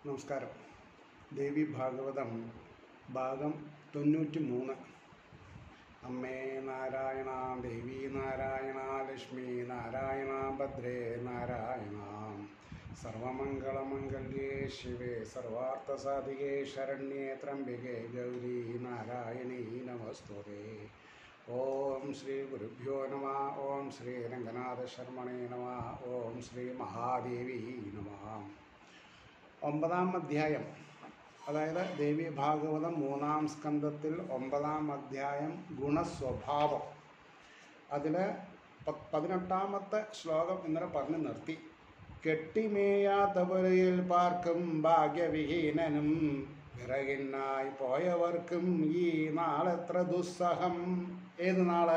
നമസ്കാരം ദേവി ഭാഗവതം ഭാഗം തൊണ്ണൂറ്റി മൂന്ന് അമ്മേ നാരായണ ദേവി നാരായണ ലക്ഷ്മി നാരായണ ഭദ്രേ നാരായണ സർവമംഗളമംഗല്യേ ശിവേ സർവാർത്ഥസാധികേ ശരണ്യേ ത്രംബികേ ഗൗരി നാരായണീ നമസ്തുതേ ഓം ശ്രീ ഗുരുഭ്യോ നമ ഓം ശ്രീ രംഗനാഥ ശർമ്മണേ നമ ഓം ശ്രീ മഹാദേവി നമ ഒമ്പതാം അധ്യായം അതായത് ദേവി ഭാഗവതം മൂന്നാം സ്കന്ധത്തിൽ ഒമ്പതാം അധ്യായം ഗുണസ്വഭാവം അതിൽ പതിനെട്ടാമത്തെ ശ്ലോകം ഇന്നലെ പറഞ്ഞു നിർത്തി കെട്ടിമേയാത്ത പുരയിൽ പാർക്കും ഭാഗ്യവിഹീനനും വിറകിനായി പോയവർക്കും ഈ നാളെത്ര ദുസ്സഹം ഏത് നാള്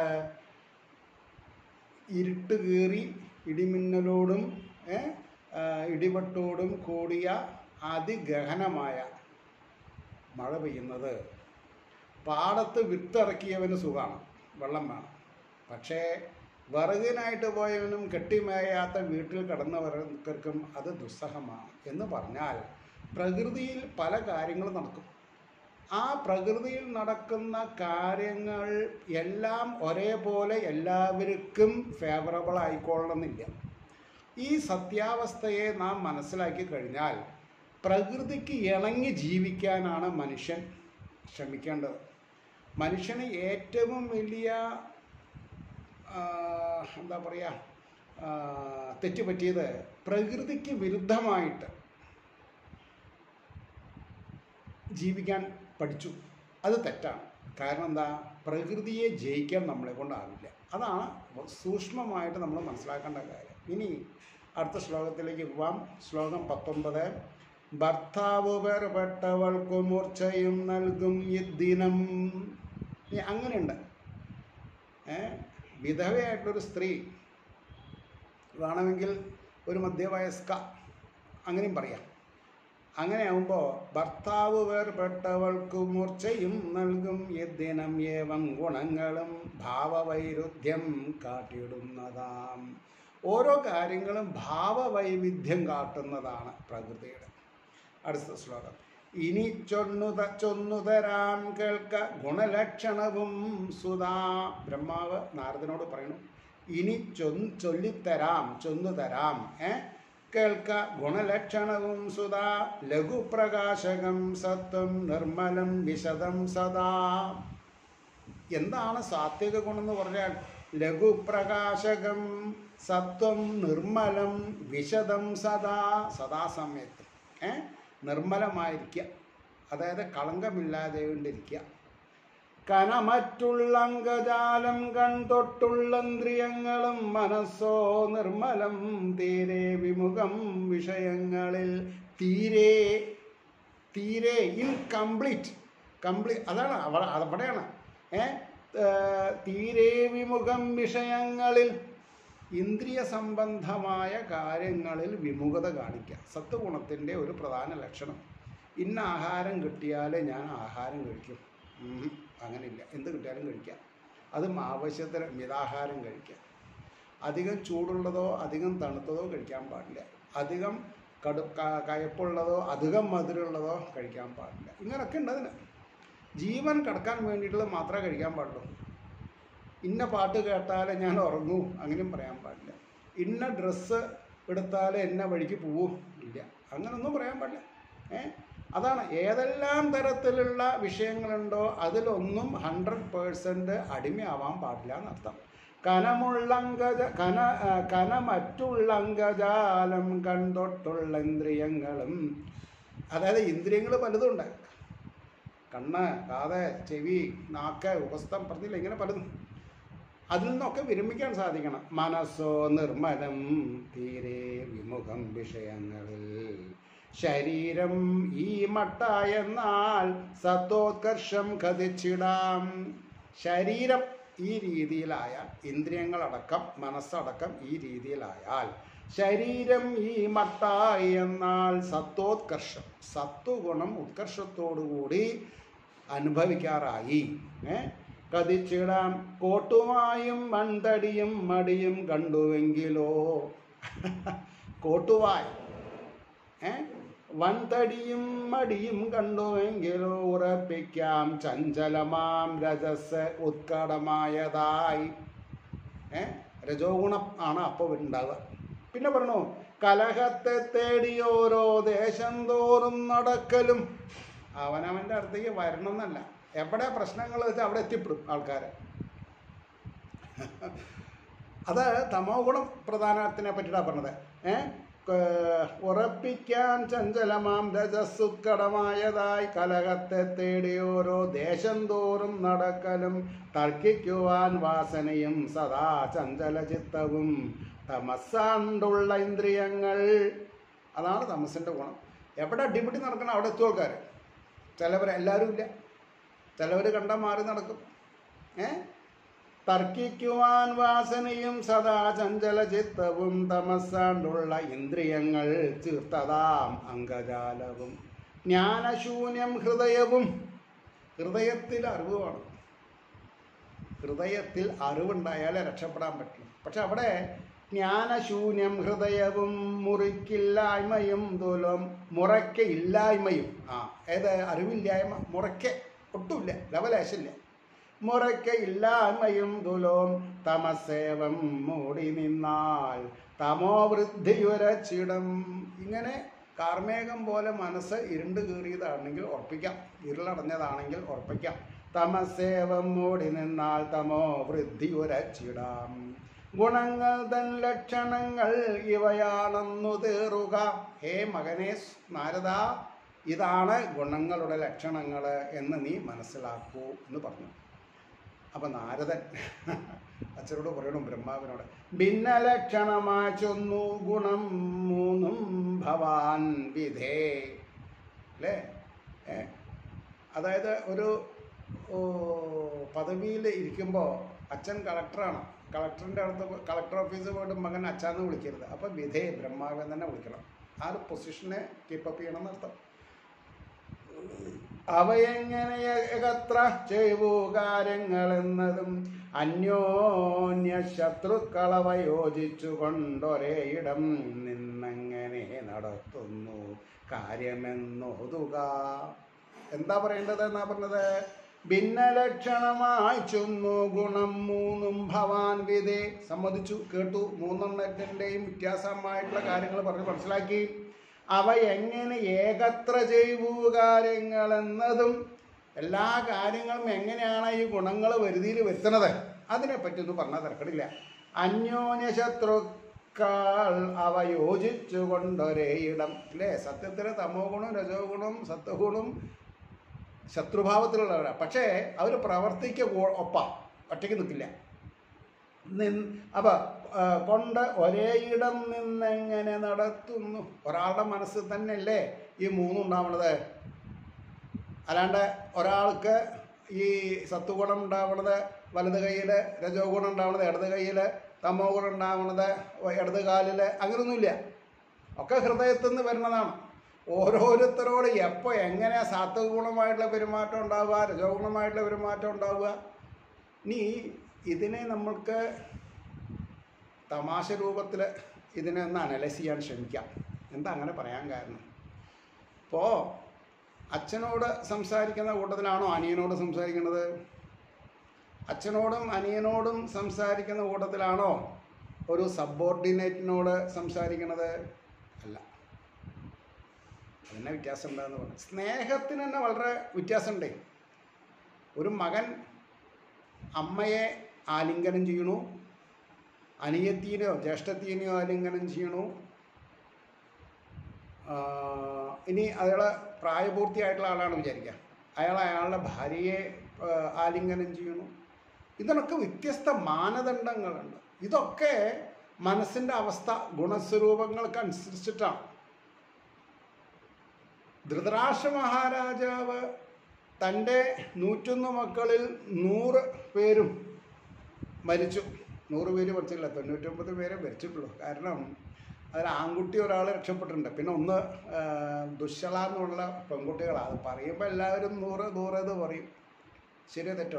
ഇരുട്ട് കീറി ഇടിമിന്നലോടും ഏ, ആ, ഇടിവെട്ടോടും കൂടിയ അതിഗഹനമായ മഴ പെയ്യുന്നത് പാടത്ത് വിത്തിറക്കിയവന് സുഖമാണ് വെള്ളം വേണം പക്ഷേ വിറകിനായിട്ട് പോയവനും കെട്ടിമേയാത്ത വീട്ടിൽ കിടന്നവർക്കും അത് ദുസ്സഹമാണ് എന്ന് പറഞ്ഞാൽ പ്രകൃതിയിൽ പല കാര്യങ്ങളും നടക്കും ആ പ്രകൃതിയിൽ നടക്കുന്ന കാര്യങ്ങൾ എല്ലാം ഒരേപോലെ എല്ലാവർക്കും ഫേവറബിൾ ആയിക്കൊള്ളണമെന്നില്ല ഈ സത്യാവസ്ഥയെ നാം മനസ്സിലാക്കി കഴിഞ്ഞാൽ പ്രകൃതിക്ക് ഇണങ്ങി ജീവിക്കാനാണ് മനുഷ്യൻ ശ്രമിക്കേണ്ടത് മനുഷ്യന് ഏറ്റവും വലിയ ആ, എന്താ പറയുക ആ, തെറ്റുപറ്റിയത് പ്രകൃതിക്ക് വിരുദ്ധമായിട്ട് ജീവിക്കാൻ പഠിച്ചു അത് തെറ്റാണ് കാരണം എന്താ പ്രകൃതിയെ ജയിക്കാൻ നമ്മളെ കൊണ്ടാവില്ല അതാണ് സൂക്ഷ്മമായിട്ട് നമ്മൾ മനസ്സിലാക്കേണ്ട കാര്യം ഇനി അടുത്ത ശ്ലോകത്തിലേക്ക് പോവാം ശ്ലോകം പത്തൊമ്പത് ഭർത്താവ് വേർപെട്ടവൾക്കു മൂർച്ചയും നൽകും ഇദ്ദിനം ഇനി അങ്ങനെയുണ്ട് ഏ വിധവയായിട്ടൊരു സ്ത്രീ വേണമെങ്കിൽ ഒരു മധ്യവയസ്ക അങ്ങനെയും പറയാം അങ്ങനെയാവുമ്പോൾ ഭർത്താവ് വേർപെട്ടവൾക്ക് മൂർച്ചയും നൽകും യദ്ദിനം ഏവം ഗുണങ്ങളും ഭാവവൈരുദ്ധ്യം കാട്ടിയിടുന്നതാം ഓരോ കാര്യങ്ങളും ഭാവവൈവിധ്യം കാട്ടുന്നതാണ് പ്രകൃതിയുടെ അടുത്ത ശ്ലോകം ഇനി ചൊന്നുത ചൊന്നുതരാം കേൾക്ക ഗുണലക്ഷണവും സുതാ ബ്രഹ്മാവ് നാരദനോട് പറയണു ഇനി ചൊന്ന് ചൊല്ലിത്തരാം ചൊന്നുതരാം ഏ കേൾക്ക ഗുണലക്ഷണവും സുതാ ലഘുപ്രകാശകം സത്വം നിർമ്മലം വിശദം സദാ എന്താണ് സാത്വിക ഗുണം എന്ന് പറഞ്ഞാൽ ലഘുപ്രകാശകം സത്വം നിർമ്മലം വിശദം സദാ സദാസമയത്ത് ഏ നിർമ്മലമായിരിക്കുക അതായത് കളങ്കമില്ലാതെ കൊണ്ടിരിക്കുക കനമറ്റുള്ള അംഗജാലം കൺതൊട്ടുള്ള ഇന്ദ്രിയങ്ങളും മനസ്സോ നിർമ്മലം തീരെ വിമുഖം വിഷയങ്ങളിൽ തീരെ തീരെ ഇൻകംപ്ലീറ്റ് കംപ്ലീറ്റ് അതാണ് അവിടെ അവിടെയാണ് ഏ ഏർ, തീരെ വിമുഖം വിഷയങ്ങളിൽ ഇന്ദ്രിയ സംബന്ധമായ കാര്യങ്ങളിൽ വിമുഖത കാണിക്കുക സത്വഗുണത്തിൻ്റെ ഒരു പ്രധാന ലക്ഷണം ഇന്ന ആഹാരം കിട്ടിയാലേ ഞാൻ ആഹാരം കഴിക്കും ഉം, അങ്ങനെയില്ല എന്ത് കിട്ടിയാലും കഴിക്കാം അതും ആവശ്യത്തിന് മിതാഹാരം കഴിക്കാം അധികം ചൂടുള്ളതോ അധികം തണുത്തതോ കഴിക്കാൻ പാടില്ല അധികം കടു ക- കയപ്പുള്ളതോ അധികം മധുരമുള്ളതോ കഴിക്കാൻ പാടില്ല ഇങ്ങനൊക്കെ ഉണ്ട് അതിന് ജീവൻ കിടക്കാൻ വേണ്ടിയിട്ടുള്ളത് മാത്രമേ കഴിക്കാൻ പാടുള്ളൂ ഇന്ന പാട്ട് കേട്ടാലേ ഞാൻ ഉറങ്ങൂ അങ്ങനെയും പറയാൻ പാടില്ല ഇന്ന ഡ്രസ്സ് എടുത്താലേ എന്ന വഴിക്ക് പോവൂ ഇല്ല അങ്ങനൊന്നും പറയാൻ പാടില്ല ഏ അതാണ് ഏതെല്ലാം തരത്തിലുള്ള വിഷയങ്ങളുണ്ടോ അതിലൊന്നും ഹൺഡ്രഡ് പേഴ്സൻറ്റ് അടിമയാവാൻ പാടില്ല എന്നർത്ഥം കനമുള്ള അംഗജ കന ആ, കനമറ്റുള്ള അംഗജാലം കൺതൊട്ടുള്ള ഇന്ദ്രിയങ്ങളും അതായത് ഇന്ദ്രിയങ്ങൾ പലതുണ്ട് കണ്ണ് കാത് ചെവി നാക്ക് ഉപസ്ഥം പറഞ്ഞില്ല ഇങ്ങനെ പലതും അതിൽ നിന്നൊക്കെ വിരമിക്കാൻ സാധിക്കണം മനസ്സോ നിർമ്മലം തീരെ വിമുഖം വിഷയങ്ങളിൽ ശരീരം ഈ മട്ടായെന്നാൽ സത്തോത്കർഷം കതിച്ചിടാം ശരീരം ഈ രീതിയിലായാൽ ഇന്ദ്രിയങ്ങളടക്കം മനസ്സടക്കം ഈ രീതിയിലായാൽ ശരീരം ഈ മട്ടായി എന്നാൽ സത്തോത്കർഷം സത്വഗുണം ഉത്കർഷത്തോടുകൂടി അനുഭവിക്കാറായി ഏ കതിച്ചിടാം കോട്ടുമായും മൺതടിയും മടിയും കണ്ടുവെങ്കിലോ കോട്ടുവായ് ഏ വൻതടിയും മടിയും കണ്ടുവെങ്കിലോ ഉറപ്പിക്കാം ചഞ്ചലമാം രജസ് ഉത്കടമായതായി ഏ രജോ ഗുണം ആണ് അപ്പോൾ ഉണ്ടാവുക പിന്നെ പറഞ്ഞു കലഹത്തെ തേടി ഓരോ ദേശം തോറും നടക്കലും അവനവൻ്റെ അടുത്തേക്ക് വരണം എന്നല്ല എവിടെ പ്രശ്നങ്ങൾ വെച്ചാൽ അവിടെ എത്തിപ്പെടും ആൾക്കാർ അത് തമോ ഗുണം പ്രധാനത്തിനെ പറ്റിയിട്ടാണ് പറഞ്ഞത് ഏ ക- ഉറപ്പിക്കാൻ ചഞ്ചലമാം രജസ്സുത്കടമായതായി കലഹത്തെ തേടി ഓരോ ദേശം തോറും നടക്കലും തർക്കിക്കുവാൻ വാസനയും സദാ ചഞ്ചല ചിത്തവും തമസ്സാണ്ടുള്ള ഇന്ദ്രിയങ്ങൾ അതാണ് തമസിൻ്റെ ഗുണം എവിടെ അടിപിടി നടക്കണം അവിടെ എത്തും ആൾക്കാർ ചിലവർ എല്ലാവരും ഇല്ല ചിലവർ കണ്ടാൽ മാറി നടക്കും ഏ തർക്കിക്കുവാൻ വാസനയും സദാ ചഞ്ചല ചിത്തവും തമസ്സാണ്ടുള്ള ഇന്ദ്രിയങ്ങൾ തീർത്തതാം അംഗജാലവും ജ്ഞാനശൂന്യം ഹൃദയവും ഹൃദയത്തിൽ അറിവാണ് ഹൃദയത്തിൽ അറിവുണ്ടായാലേ രക്ഷപ്പെടാൻ പറ്റും പക്ഷെ അവിടെ ജ്ഞാനശൂന്യം ഹൃദയവും മുറിക്കില്ലായ്മയും തുലം മുറയ്ക്ക ഇല്ലായ്മയും ആ ഏത് അറിവില്ലായ്മ മുറയ്ക്ക ഒട്ടുമില്ല ലവലേശമില്ല മുറയ്ക്ക ഇല്ലായ്മയും തുലോം തമസേവം മൂടി നിന്നാൽ തമോ വൃദ്ധിയുരച്ചിടം ഇങ്ങനെ കാർമേഘം പോലെ മനസ്സ് ഇരുണ്ട് കീറിയതാണെങ്കിൽ ഉറപ്പിക്കാം ഇരുളടഞ്ഞതാണെങ്കിൽ ഉറപ്പിക്കാം തമസേവം മൂടി നിന്നാൽ തമോ വൃദ്ധിയുരച്ചിടാം ഗുണങ്ങൾ തൻ ലക്ഷണങ്ങൾ ഇവയാണെന്നു തീറുക ഹേ മകനെ നാരദ ഇതാണ് ഗുണങ്ങളുടെ ലക്ഷണങ്ങൾ എന്ന് നീ മനസ്സിലാക്കൂ എന്ന് പറഞ്ഞു അപ്പം നാരദൻ അച്ഛനോട് പറയണം ബ്രഹ്മാവിനോട് ഭിന്നലക്ഷണമായി ചൊന്നു ഗുണം മൂന്നും ഭവാൻ വിധേ അല്ലേ ഏ അതായത് ഒരു പദവിയിൽ ഇരിക്കുമ്പോൾ അച്ഛൻ കളക്ടറാണ് കളക്ടറിൻ്റെ അടുത്ത് പോ- കളക്ടർ ഓഫീസിൽ പോയിട്ട് മകൻ അച്ഛാന്ന് വിളിക്കരുത് അപ്പം വിധേ ബ്രഹ്മാവൻ തന്നെ വിളിക്കണം ആ ഒരു പൊസിഷനെ കീപ്പപ്പ് ചെയ്യണം എന്നർത്ഥം അവയെങ്ങനെയകത്ര ചെയ്വു കാര്യങ്ങളെന്നതും അന്യോന്യ ശത്രുക്കളവ യോജിച്ചു കൊണ്ടൊരേയിടം നിന്നെങ്ങനെ നടത്തുന്നു കാര്യമെന്നോതുക എന്താ പറയേണ്ടത് എന്നാ പറഞ്ഞത് ഭിന്നലക്ഷണമായി ചൊന്നു ഗുണം മൂന്നും ഭവാൻ വിധേ സമ്മതിച്ചു കേട്ടു മൂന്നെണ്ണത്തിൻ്റെയും വ്യത്യാസമായിട്ടുള്ള കാര്യങ്ങൾ പറഞ്ഞ് മനസ്സിലാക്കി അവ എങ്ങനെ ഏകത്ര ചെയ്വു കാര്യങ്ങളെന്നതും എല്ലാ കാര്യങ്ങളും എങ്ങനെയാണ് ഈ ഗുണങ്ങൾ വരുതിയിൽ വരുത്തണത് അതിനെപ്പറ്റി ഒന്നും പറഞ്ഞാൽ തിരക്കടില്ല അന്യോന്യ ശത്രുക്കൾ അവ യോജിച്ചു കൊണ്ടൊരേ ഇടം അല്ലേ സത്യത്തിൽ തമോ ഗുണം രജോ ഗുണം സത്വഗുണം ശത്രുഭാവത്തിലുള്ളവരാണ് പക്ഷേ അവർ പ്രവർത്തിക്ക് ഒപ്പ ഒറ്റയ്ക്ക് നിൽക്കില്ല നിൻ അപ്പൊ ആ, കൊണ്ട് ഒരേ ഇടം നിന്നെങ്ങനെ നടത്തുന്നു ഒരാളുടെ മനസ്സിൽ തന്നെയല്ലേ ഈ മൂന്നും ഉണ്ടാവണത് അല്ലാണ്ട് ഒരാൾക്ക് ഈ സത്വഗുണം ഉണ്ടാവണത് വലത് കൈയിൽ രജോ ഗുണം ഉണ്ടാവണത് ഇടത് കൈയിൽ തമോ ഗുണം ഉണ്ടാവണത് ഇടത് കാലിൽ അങ്ങനെയൊന്നുമില്ല ഒക്കെ ഹൃദയത്തിൽ നിന്ന് വരുന്നതാണ് ഓരോരുത്തരോട് എപ്പോൾ എങ്ങനെ സാത്വഗുണമായിട്ടുള്ള പെരുമാറ്റം ഉണ്ടാവുക രജോ ഗുണമായിട്ടുള്ള പെരുമാറ്റം ഉണ്ടാവുക ഇനി ഇതിനെ നമ്മൾക്ക് തമാശ രൂപത്തിൽ ഇതിനെ ഒന്ന് അനലൈസ് ചെയ്യാൻ ശ്രമിക്കാം എന്താ അങ്ങനെ പറയാൻ കാരണം ഇപ്പോൾ അച്ഛനോട് സംസാരിക്കുന്ന കൂട്ടത്തിലാണോ അനിയനോട് സംസാരിക്കുന്നത് അച്ഛനോടും അനിയനോടും സംസാരിക്കുന്ന കൂട്ടത്തിലാണോ ഒരു സബോർഡിനേറ്റിനോട് സംസാരിക്കുന്നത് അല്ല അതിനെ വ്യത്യാസം ഉണ്ടാന്ന് പറഞ്ഞു സ്നേഹത്തിന് തന്നെ വളരെ വ്യത്യാസമുണ്ട് ഒരു മകൻ അമ്മയെ ആലിംഗനം ചെയ്യണു അനിയത്തീനെയോ ജ്യേഷ്ഠത്തീനെയോ ആലിംഗനം ചെയ്യണു ആ, ഇനി അയാൾ പ്രായപൂർത്തിയായിട്ടുള്ള ആളാണ് വിചാരിക്കുക അയാൾ അയാളുടെ ഭാര്യയെ ആ, ആലിംഗനം ചെയ്യണു ഇതിനൊക്കെ വ്യത്യസ്ത മാനദണ്ഡങ്ങളുണ്ട് ഇതൊക്കെ മനസ്സിൻ്റെ അവസ്ഥ ഗുണസ്വരൂപങ്ങൾക്ക് അനുസരിച്ചിട്ടാണ് ധൃതരാഷ്ട്ര മഹാരാജാവ് തൻ്റെ നൂറ്റൊന്ന് മക്കളിൽ നൂറ് പേരും മരിച്ചു നൂറ് പേര് മരിച്ചില്ല തൊണ്ണൂറ്റൊമ്പത് പേരെ മരിച്ചിട്ടുള്ളൂ കാരണം അതിൽ ആൺകുട്ടി ഒരാൾ രക്ഷപ്പെട്ടിട്ടുണ്ട് പിന്നെ ഒന്ന് ആ, ദുശ്ശള എന്നുള്ള പെൺകുട്ടികളാണ് അത് പറയുമ്പോൾ എല്ലാവരും നൂറ് നൂറ് എന്ന് പറയും ശരി തെറ്റോ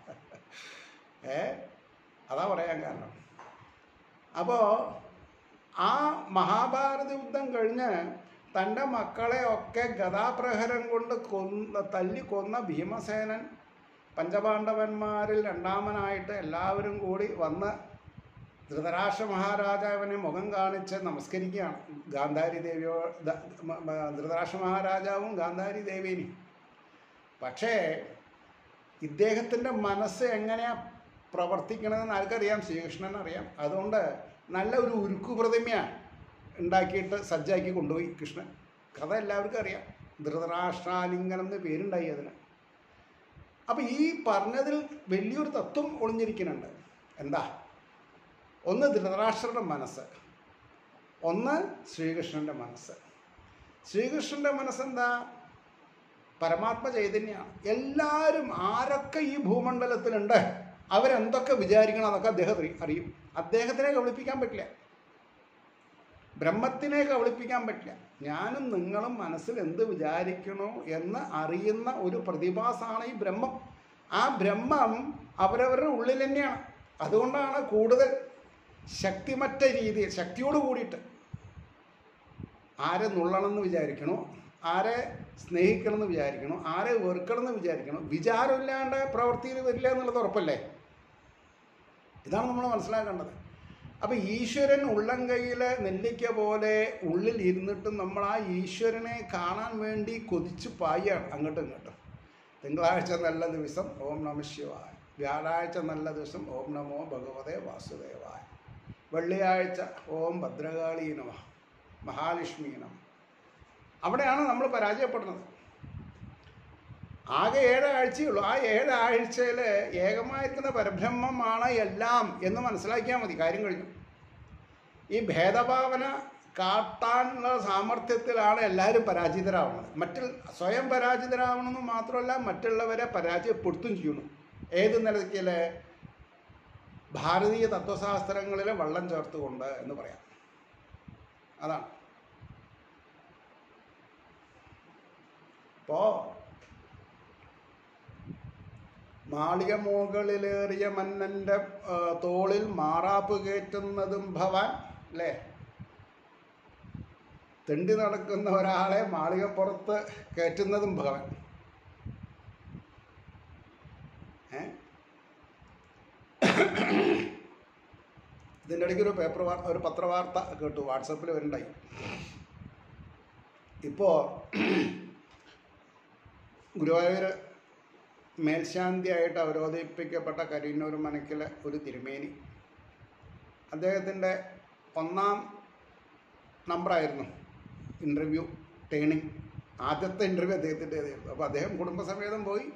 ഏ അതാ പറയാൻ കാരണം അപ്പോൾ ആ മഹാഭാരത യുദ്ധം കഴിഞ്ഞ് തൻ്റെ മക്കളെ ഒക്കെ ഗതാപ്രഹരം കൊണ്ട് കൊന്ന തല്ലി കൊന്ന ഭീമസേനൻ പഞ്ചപാണ്ഡവന്മാരിൽ രണ്ടാമനായിട്ട് എല്ലാവരും കൂടി വന്ന് ധൃതരാഷ്ട്ര മഹാരാജാവിനെ മുഖം കാണിച്ച് നമസ്കരിക്കുകയാണ് ഗാന്ധാരി ദേവിയോ ദ- മ- മ- ധൃതരാഷ്ട്ര മഹാരാജാവും ഗാന്ധാരി ദേവീനും പക്ഷേ ഇദ്ദേഹത്തിൻ്റെ മനസ്സ് എങ്ങനെയാ പ്രവർത്തിക്കണമെന്ന് ആർക്കറിയാം ശ്രീകൃഷ്ണൻ അറിയാം അതുകൊണ്ട് നല്ല ഒരു ഉരുക്കു പ്രതിമയാണ് ഉണ്ടാക്കിയിട്ട് സജ്ജാക്കി കൊണ്ടുപോയി കൃഷ്ണൻ കഥ എല്ലാവർക്കും അറിയാം ധൃതരാഷ്ട്രാലിംഗനം എന്ന് പേരുണ്ടായി അതിന് അപ്പം ഈ പറഞ്ഞതിൽ വലിയൊരു തത്വം ഒളിഞ്ഞിരിക്കുന്നുണ്ട് എന്താ ഒന്ന് ധൃതരാഷ്ട്രയുടെ മനസ്സ് ഒന്ന് ശ്രീകൃഷ്ണൻ്റെ മനസ്സ് ശ്രീകൃഷ്ണൻ്റെ മനസ്സെന്താ പരമാത്മ ചൈതന്യമാണ് എല്ലാവരും ആരൊക്കെ ഈ ഭൂമണ്ഡലത്തിലുണ്ട് അവരെന്തൊക്കെ വിചാരിക്കണം അതൊക്കെ അദ്ദേഹം അറി- അറിയും അദ്ദേഹത്തിനെ കബളിപ്പിക്കാൻ പറ്റില്ല ബ്രഹ്മത്തിനെ കബളിപ്പിക്കാൻ പറ്റില്ല ഞാനും നിങ്ങളും മനസ്സിൽ എന്ത് വിചാരിക്കണോ എന്ന് അറിയുന്ന ഒരു പ്രതിഭാസമാണ് ഈ ബ്രഹ്മം ആ ബ്രഹ്മം അവരവരുടെ ഉള്ളിൽ തന്നെയാണ് അതുകൊണ്ടാണ് കൂടുതൽ ശക്തിമറ്റ രീതിയിൽ ശക്തിയോട് കൂടിയിട്ട് ആരെ നുള്ളണമെന്ന് വിചാരിക്കണോ ആരെ സ്നേഹിക്കണമെന്ന് വിചാരിക്കണോ ആരെ വെറുക്കണമെന്ന് വിചാരിക്കണോ വിചാരമില്ലാണ്ട് പ്രവൃത്തിയിൽ വരില്ല എന്നുള്ളത് ഉറപ്പല്ലേ ഇതാണ് നമ്മൾ മനസ്സിലാക്കേണ്ടത് അപ്പം ഈശ്വരൻ ഉള്ളം കയ്യിൽ നെല്ലിക്ക പോലെ ഉള്ളിൽ ഇരുന്നിട്ടും നമ്മൾ ആ ഈശ്വരനെ കാണാൻ വേണ്ടി കൊതിച്ച് പായാണ് അങ്ങോട്ടും ഇങ്ങോട്ടും തിങ്കളാഴ്ച നല്ല ദിവസം ഓം നമ ശിവായ വ്യാഴാഴ്ച നല്ല ദിവസം ഓം നമോ ഭഗവതേ വാസുദേവായ വെള്ളിയാഴ്ച ഓം ഭദ്രകാളി നമ മഹാലക്ഷ്മി നമ അവിടെയാണ് നമ്മൾ പരാജയപ്പെടുന്നത് ആകെ ഏഴ് ആഴ്ചയുള്ളൂ ആ ഏഴ് ആഴ്ചയിൽ ഏകമായിരിക്കുന്ന പരബ്രഹ്മമാണ് എല്ലാം എന്ന് മനസ്സിലാക്കിയാൽ മതി കാര്യം കഴിഞ്ഞു ഈ ഭേദഭാവന കാട്ടാനുള്ള സാമർഥ്യത്തിലാണ് എല്ലാവരും പരാജിതരാവുന്നത് മറ്റിൽ സ്വയം പരാജിതരാവണമെന്ന് മാത്രമല്ല മറ്റുള്ളവരെ പരാജയപ്പെടുത്തും ചെയ്യുന്നു ഏത് നിലയ്ക്കൽ ഭാരതീയ തത്വശാസ്ത്രങ്ങളിലെ വള്ളം ചേർത്തുകൊണ്ട് എന്ന് പറയാം അതാണ് ഇപ്പോൾ മാളിക മുകളിലേറിയ മന്നൻ്റെ ആ, തോളിൽ മാറാപ്പ് കയറ്റുന്നതും ഭവാൻ അല്ലേ തെണ്ടി നടക്കുന്ന ഒരാളെ മാളികപ്പുറത്ത് കയറ്റുന്നതും ഭഗവാൻ ഏ ഇതിൻ്റെ ഇടയ്ക്ക് ഒരു പേപ്പർ വാർത്ത ഒരു പത്രവാർത്ത കേട്ടു വാട്സപ്പിൽ വരുന്നുണ്ടായി ഇപ്പോൾ ഗുരുവായൂർ മേൽശാന്തിയായിട്ട് അവരോധിപ്പിക്കപ്പെട്ട കരിന്നൂർ മനക്കിലെ ഒരു തിരുമേനി അദ്ദേഹത്തിൻ്റെ ഒന്നാം നമ്പറായിരുന്നു ഇൻ്റർവ്യൂ ടേണിംഗ് ആദ്യത്തെ ഇൻ്റർവ്യൂ അദ്ദേഹത്തിൻ്റേതായിരുന്നു അപ്പോൾ അദ്ദേഹം കുടുംബസമേതം പോയി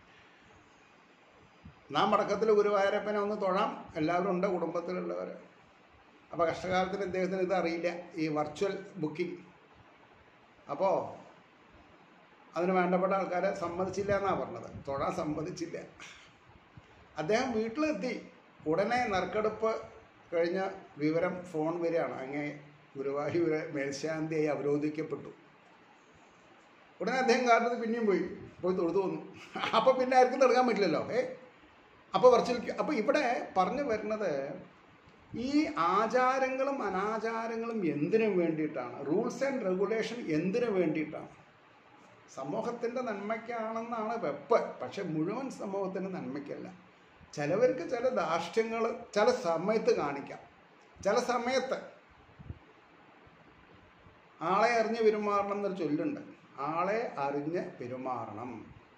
നാം മടക്കത്തിൽ ഗുരുവായൂരപ്പനെ ഒന്ന് തൊഴാം എല്ലാവരും ഉണ്ട് കുടുംബത്തിലുള്ളവർ അപ്പോൾ കഷ്ടകാലത്തിന് ഇദ്ദേഹത്തിന് ഇത് അറിയില്ല ഈ വെർച്വൽ ബുക്കിംഗ് അപ്പോൾ അതിന് വേണ്ടപ്പെട്ട ആൾക്കാരെ സമ്മതിച്ചില്ല എന്നാണ് പറഞ്ഞത് തൊഴാൻ സമ്മതിച്ചില്ല അദ്ദേഹം വീട്ടിലെത്തി ഉടനെ നറുക്കെടുപ്പ് കഴിഞ്ഞ വിവരം ഫോൺ വരികയാണ് അങ്ങേ ഗുരുവായൂർ മേൽശാന്തിയായി അവരോധിക്കപ്പെട്ടു ഉടനെ അദ്ദേഹം കാരണത്ത് പിന്നെയും പോയി പോയി തൊഴുതു വന്നു അപ്പോൾ പിന്നെ ആർക്കും നൽകാൻ പറ്റില്ലല്ലോ ഏ അപ്പോൾ വെർച്വൽ അപ്പോൾ ഇവിടെ പറഞ്ഞു വരുന്നത് ഈ ആചാരങ്ങളും അനാചാരങ്ങളും എന്തിനു വേണ്ടിയിട്ടാണ് റൂൾസ് ആൻഡ് റെഗുലേഷൻ എന്തിനു വേണ്ടിയിട്ടാണ് സമൂഹത്തിൻ്റെ നന്മയ്ക്കാണെന്നാണ് വെപ്പ് പക്ഷെ മുഴുവൻ സമൂഹത്തിൻ്റെ നന്മയ്ക്കല്ല ചിലവർക്ക് ചില ധാർഷ്ട്യങ്ങൾ ചില സമയത്ത് കാണിക്കാം ചില സമയത്ത് ആളെ അറിഞ്ഞ് പെരുമാറണം എന്നൊരു ചൊല്ലുണ്ട് ആളെ അറിഞ്ഞ് പെരുമാറണം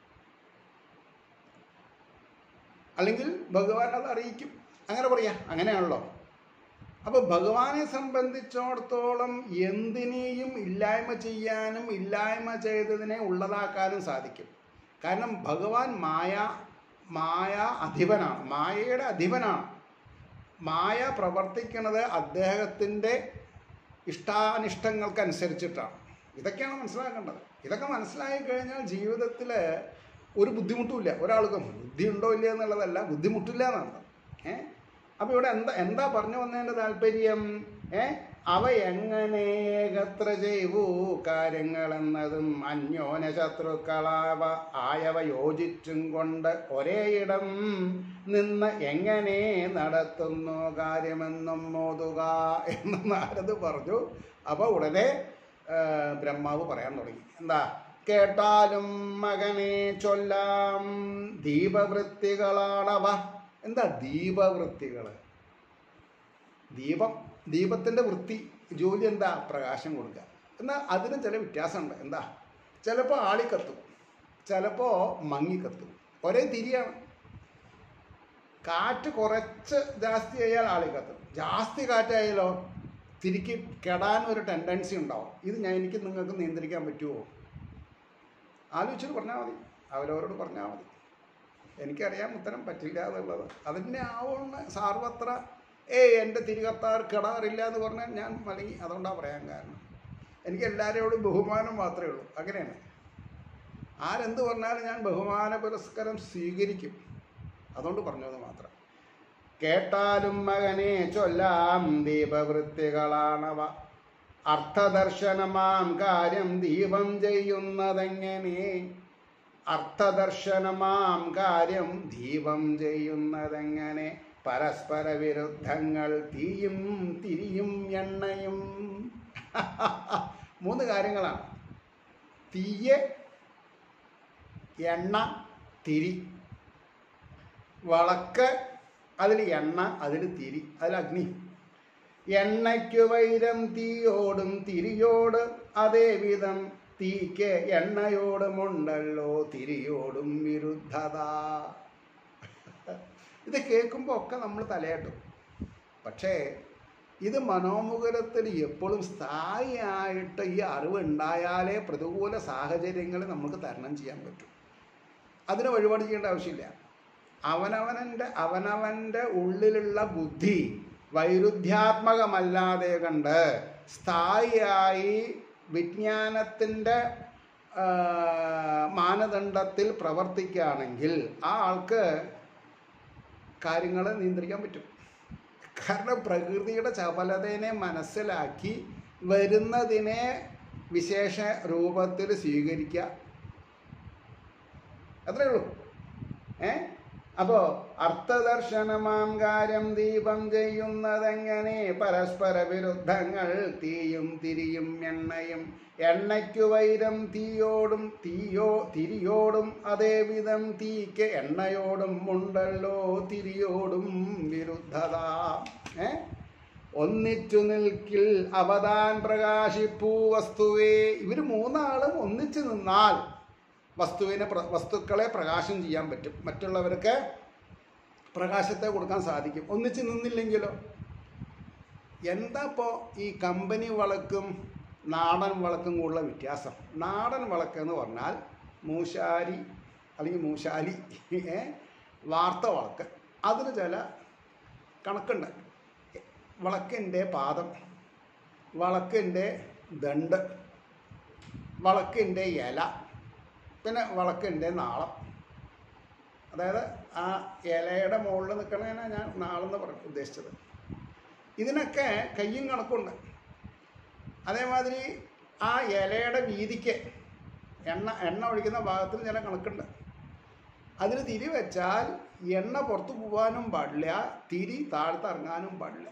അല്ലെങ്കിൽ ഭഗവാൻ അത് അറിയിക്കും അങ്ങനെ പറയാം അങ്ങനെയാണല്ലോ അപ്പോൾ ഭഗവാനെ സംബന്ധിച്ചിടത്തോളം എന്തിനേയും ഇല്ലായ്മ ചെയ്യാനും ഇല്ലായ്മ ചെയ്തതിനെ ഉള്ളതാക്കാനും സാധിക്കും കാരണം ഭഗവാൻ മായ മായ അധിപനാണ് മായയുടെ അധിപനാണ് മായ പ്രവർത്തിക്കുന്നത് അദ്ദേഹത്തിൻ്റെ ഇഷ്ടാനിഷ്ടങ്ങൾക്കനുസരിച്ചിട്ടാണ് ഇതൊക്കെയാണ് മനസ്സിലാക്കേണ്ടത് ഇതൊക്കെ മനസ്സിലായി കഴിഞ്ഞാൽ ജീവിതത്തിൽ ഒരു ബുദ്ധിമുട്ടുമില്ല ഒരാൾക്കും ബുദ്ധി ഉണ്ടോ ഇല്ല എന്നുള്ളതല്ല ബുദ്ധിമുട്ടില്ല എന്നാണ് ഏ അപ്പോൾ ഇവിടെ എന്താ എന്താ പറഞ്ഞു വന്നതിൻ്റെ താല്പര്യം ഏ അവ എങ്ങനെ ഏകത്ര ചെയ്വൂ കാര്യങ്ങളെന്നതും അന്യോന ശത്രുക്കളാവ ആയവ യോജിച്ചും കൊണ്ട് ഒരേയിടം നിന്ന് എങ്ങനെ നടത്തുന്നു കാര്യമെന്നും മോതുക എന്ന് നാരദ് പറഞ്ഞു അപ്പോൾ ഉടനെ ആ, ബ്രഹ്മാവ് പറയാൻ തുടങ്ങി എന്താ കേട്ടാലും മകനെ ചൊല്ലാം ദീപവൃത്തികളാണവ എന്താ ദീപവൃത്തികൾ ദീപം ദീപത്തിൻ്റെ വൃത്തി ജോലി എന്താ പ്രകാശം കൊടുക്കുക എന്നാൽ അതിന് ചില വ്യത്യാസമുണ്ട് എന്താ ചിലപ്പോൾ ആളിക്കത്തും ചിലപ്പോൾ മങ്ങിക്കത്തും ഒരേ തിരിയാണ് കാറ്റ് കുറച്ച് ജാസ്തി ആയാൽ ആളിക്കത്തും ജാസ്തി കാറ്റായാലോ തിരിക്ക് കെടാൻ ഒരു ടെൻഡൻസി ഉണ്ടാവും ഇത് ഞാൻ എനിക്ക് നിങ്ങൾക്ക് നിയന്ത്രിക്കാൻ പറ്റുമോ ആലോചിച്ചിട്ട് പറഞ്ഞാൽ മതി അവരവരോട് പറഞ്ഞാൽ മതി എനിക്കറിയാം ഉത്തരം പറ്റില്ല എന്നുള്ളത് അതിൻ്റെ ആവുന്ന സാർവത്ര ഏയ് എൻ്റെ തിരികത്താർ കിടാറില്ല എന്ന് പറഞ്ഞാൽ ഞാൻ മലങ്ങി അതുകൊണ്ടാണ് പറയാൻ കാരണം എനിക്ക് എല്ലാവരോടും ബഹുമാനം മാത്രമേ ഉള്ളൂ അങ്ങനെയാണ് ആരെന്ത് പറഞ്ഞാലും ഞാൻ ബഹുമാന പുരസ്കാരം സ്വീകരിക്കും അതുകൊണ്ട് പറഞ്ഞത് മാത്രം കേട്ടാലും മകനെ ചൊല്ലാം ദീപവൃത്തികളാണവ അർത്ഥദർശനമാം കാര്യം ദീപം ചെയ്യുന്നതെങ്ങനെ അർത്ഥദർശനമാം കാര്യം ദീപം ചെയ്യുന്നതെങ്ങനെ പരസ്പര വിരുദ്ധങ്ങൾ തീയും തിരിയും എണ്ണയും മൂന്ന് കാര്യങ്ങളാണ് തീയ് എണ്ണ തിരി വളക്ക് അതിൽ എണ്ണ അതിൽ തിരി അതിൽ അഗ്നി എണ്ണയ്ക്കു വൈരം തീയോടും തിരിയോട് അതേ വിധം തീക്ക് എണ്ണയോടുമുണ്ടല്ലോ തിരിയോടും വിരുദ്ധത ഇത് കേൾക്കുമ്പോൾ ഒക്കെ നമ്മൾ തലയാട്ടും പക്ഷേ ഇത് മനോമുകുരത്തിൽ എപ്പോഴും സ്ഥായിയായിട്ട് ഈ അറിവ് ഉണ്ടായാലേ പ്രതികൂല സാഹചര്യങ്ങൾ നമുക്ക് തരണം ചെയ്യാൻ പറ്റും അതിന് വഴിപാട് ചെയ്യേണ്ട ആവശ്യമില്ല അവനവനൻ്റെ അവനവൻ്റെ ഉള്ളിലുള്ള ബുദ്ധി വൈരുദ്ധ്യാത്മകമല്ലാതെ കണ്ട് സ്ഥായിയായി വിജ്ഞാനത്തിൻ്റെ ആ, മാനദണ്ഡത്തിൽ പ്രവർത്തിക്കുകയാണെങ്കിൽ ആ ആൾക്ക് കാര്യങ്ങൾ നിയന്ത്രിക്കാൻ പറ്റും കാരണം പ്രകൃതിയുടെ ചപലതയെ മനസ്സിലാക്കി വരുന്നതിനെ വിശേഷ രൂപത്തിൽ സ്വീകരിക്കുക അത്രേ ഉള്ളൂ ഏ അപ്പോൾ അർത്ഥദർശനമാം കാര്യം ദീപം ചെയ്യുന്നതെങ്ങനെ പരസ്പര വിരുദ്ധങ്ങൾ തീയും തിരിയും എണ്ണയും എണ്ണയ്ക്കു വൈരം തീയോടും തീയോ തിരിയോടും അതേവിധം തീക്ക് എണ്ണയോടും ഉണ്ടല്ലോ തിരിയോടും വിരുദ്ധത ഏ ഒന്നിച്ചു നിൽക്കിൽ അവതാൻ പ്രകാശിപ്പൂ വസ്തുവേ ഇവർ മൂന്നാളും ഒന്നിച്ചു നിന്നാൽ വസ്തുവിനെ പ്ര- വസ്തുക്കളെ പ്രകാശം ചെയ്യാൻ പറ്റും മറ്റുള്ളവർക്ക് പ്രകാശത്തെ കൊടുക്കാൻ സാധിക്കും ഒന്നിച്ച് നിന്നില്ലെങ്കിലോ എന്താ ഇപ്പോൾ ഈ കമ്പനി വളക്കും നാടൻ വളക്കും കൂടുള്ള വ്യത്യാസം നാടൻ വളക്ക് എന്ന് പറഞ്ഞാൽ മൂശാരി അല്ലെങ്കിൽ മൂശാലി ഏ, വാർത്ത വളക്ക് അതിന് ചില കണക്കുണ്ട് വളക്കിൻ്റെ പാദം വളക്കിൻ്റെ ദണ്ട് വളക്കിൻ്റെ ഇല പിന്നെ വളക്കിൻ്റെ നാളം അതായത് ആ ഇലയുടെ മുകളിൽ നിൽക്കണേനാണ് ഞാൻ നാളെന്ന് പറഞ്ഞു ഉദ്ദേശിച്ചത് ഇതിനൊക്കെ കയ്യും കണക്കുണ്ട് അതേമാതിരി ആ ഇലയുടെ വീതിക്ക് എണ്ണ എണ്ണ ഒഴിക്കുന്ന ഭാഗത്തിന് ചില കണക്കുണ്ട് അതിന് തിരി വെച്ചാൽ എണ്ണ പുറത്തു പോകാനും പാടില്ല തിരി താഴത്ത് ഇറങ്ങാനും പാടില്ല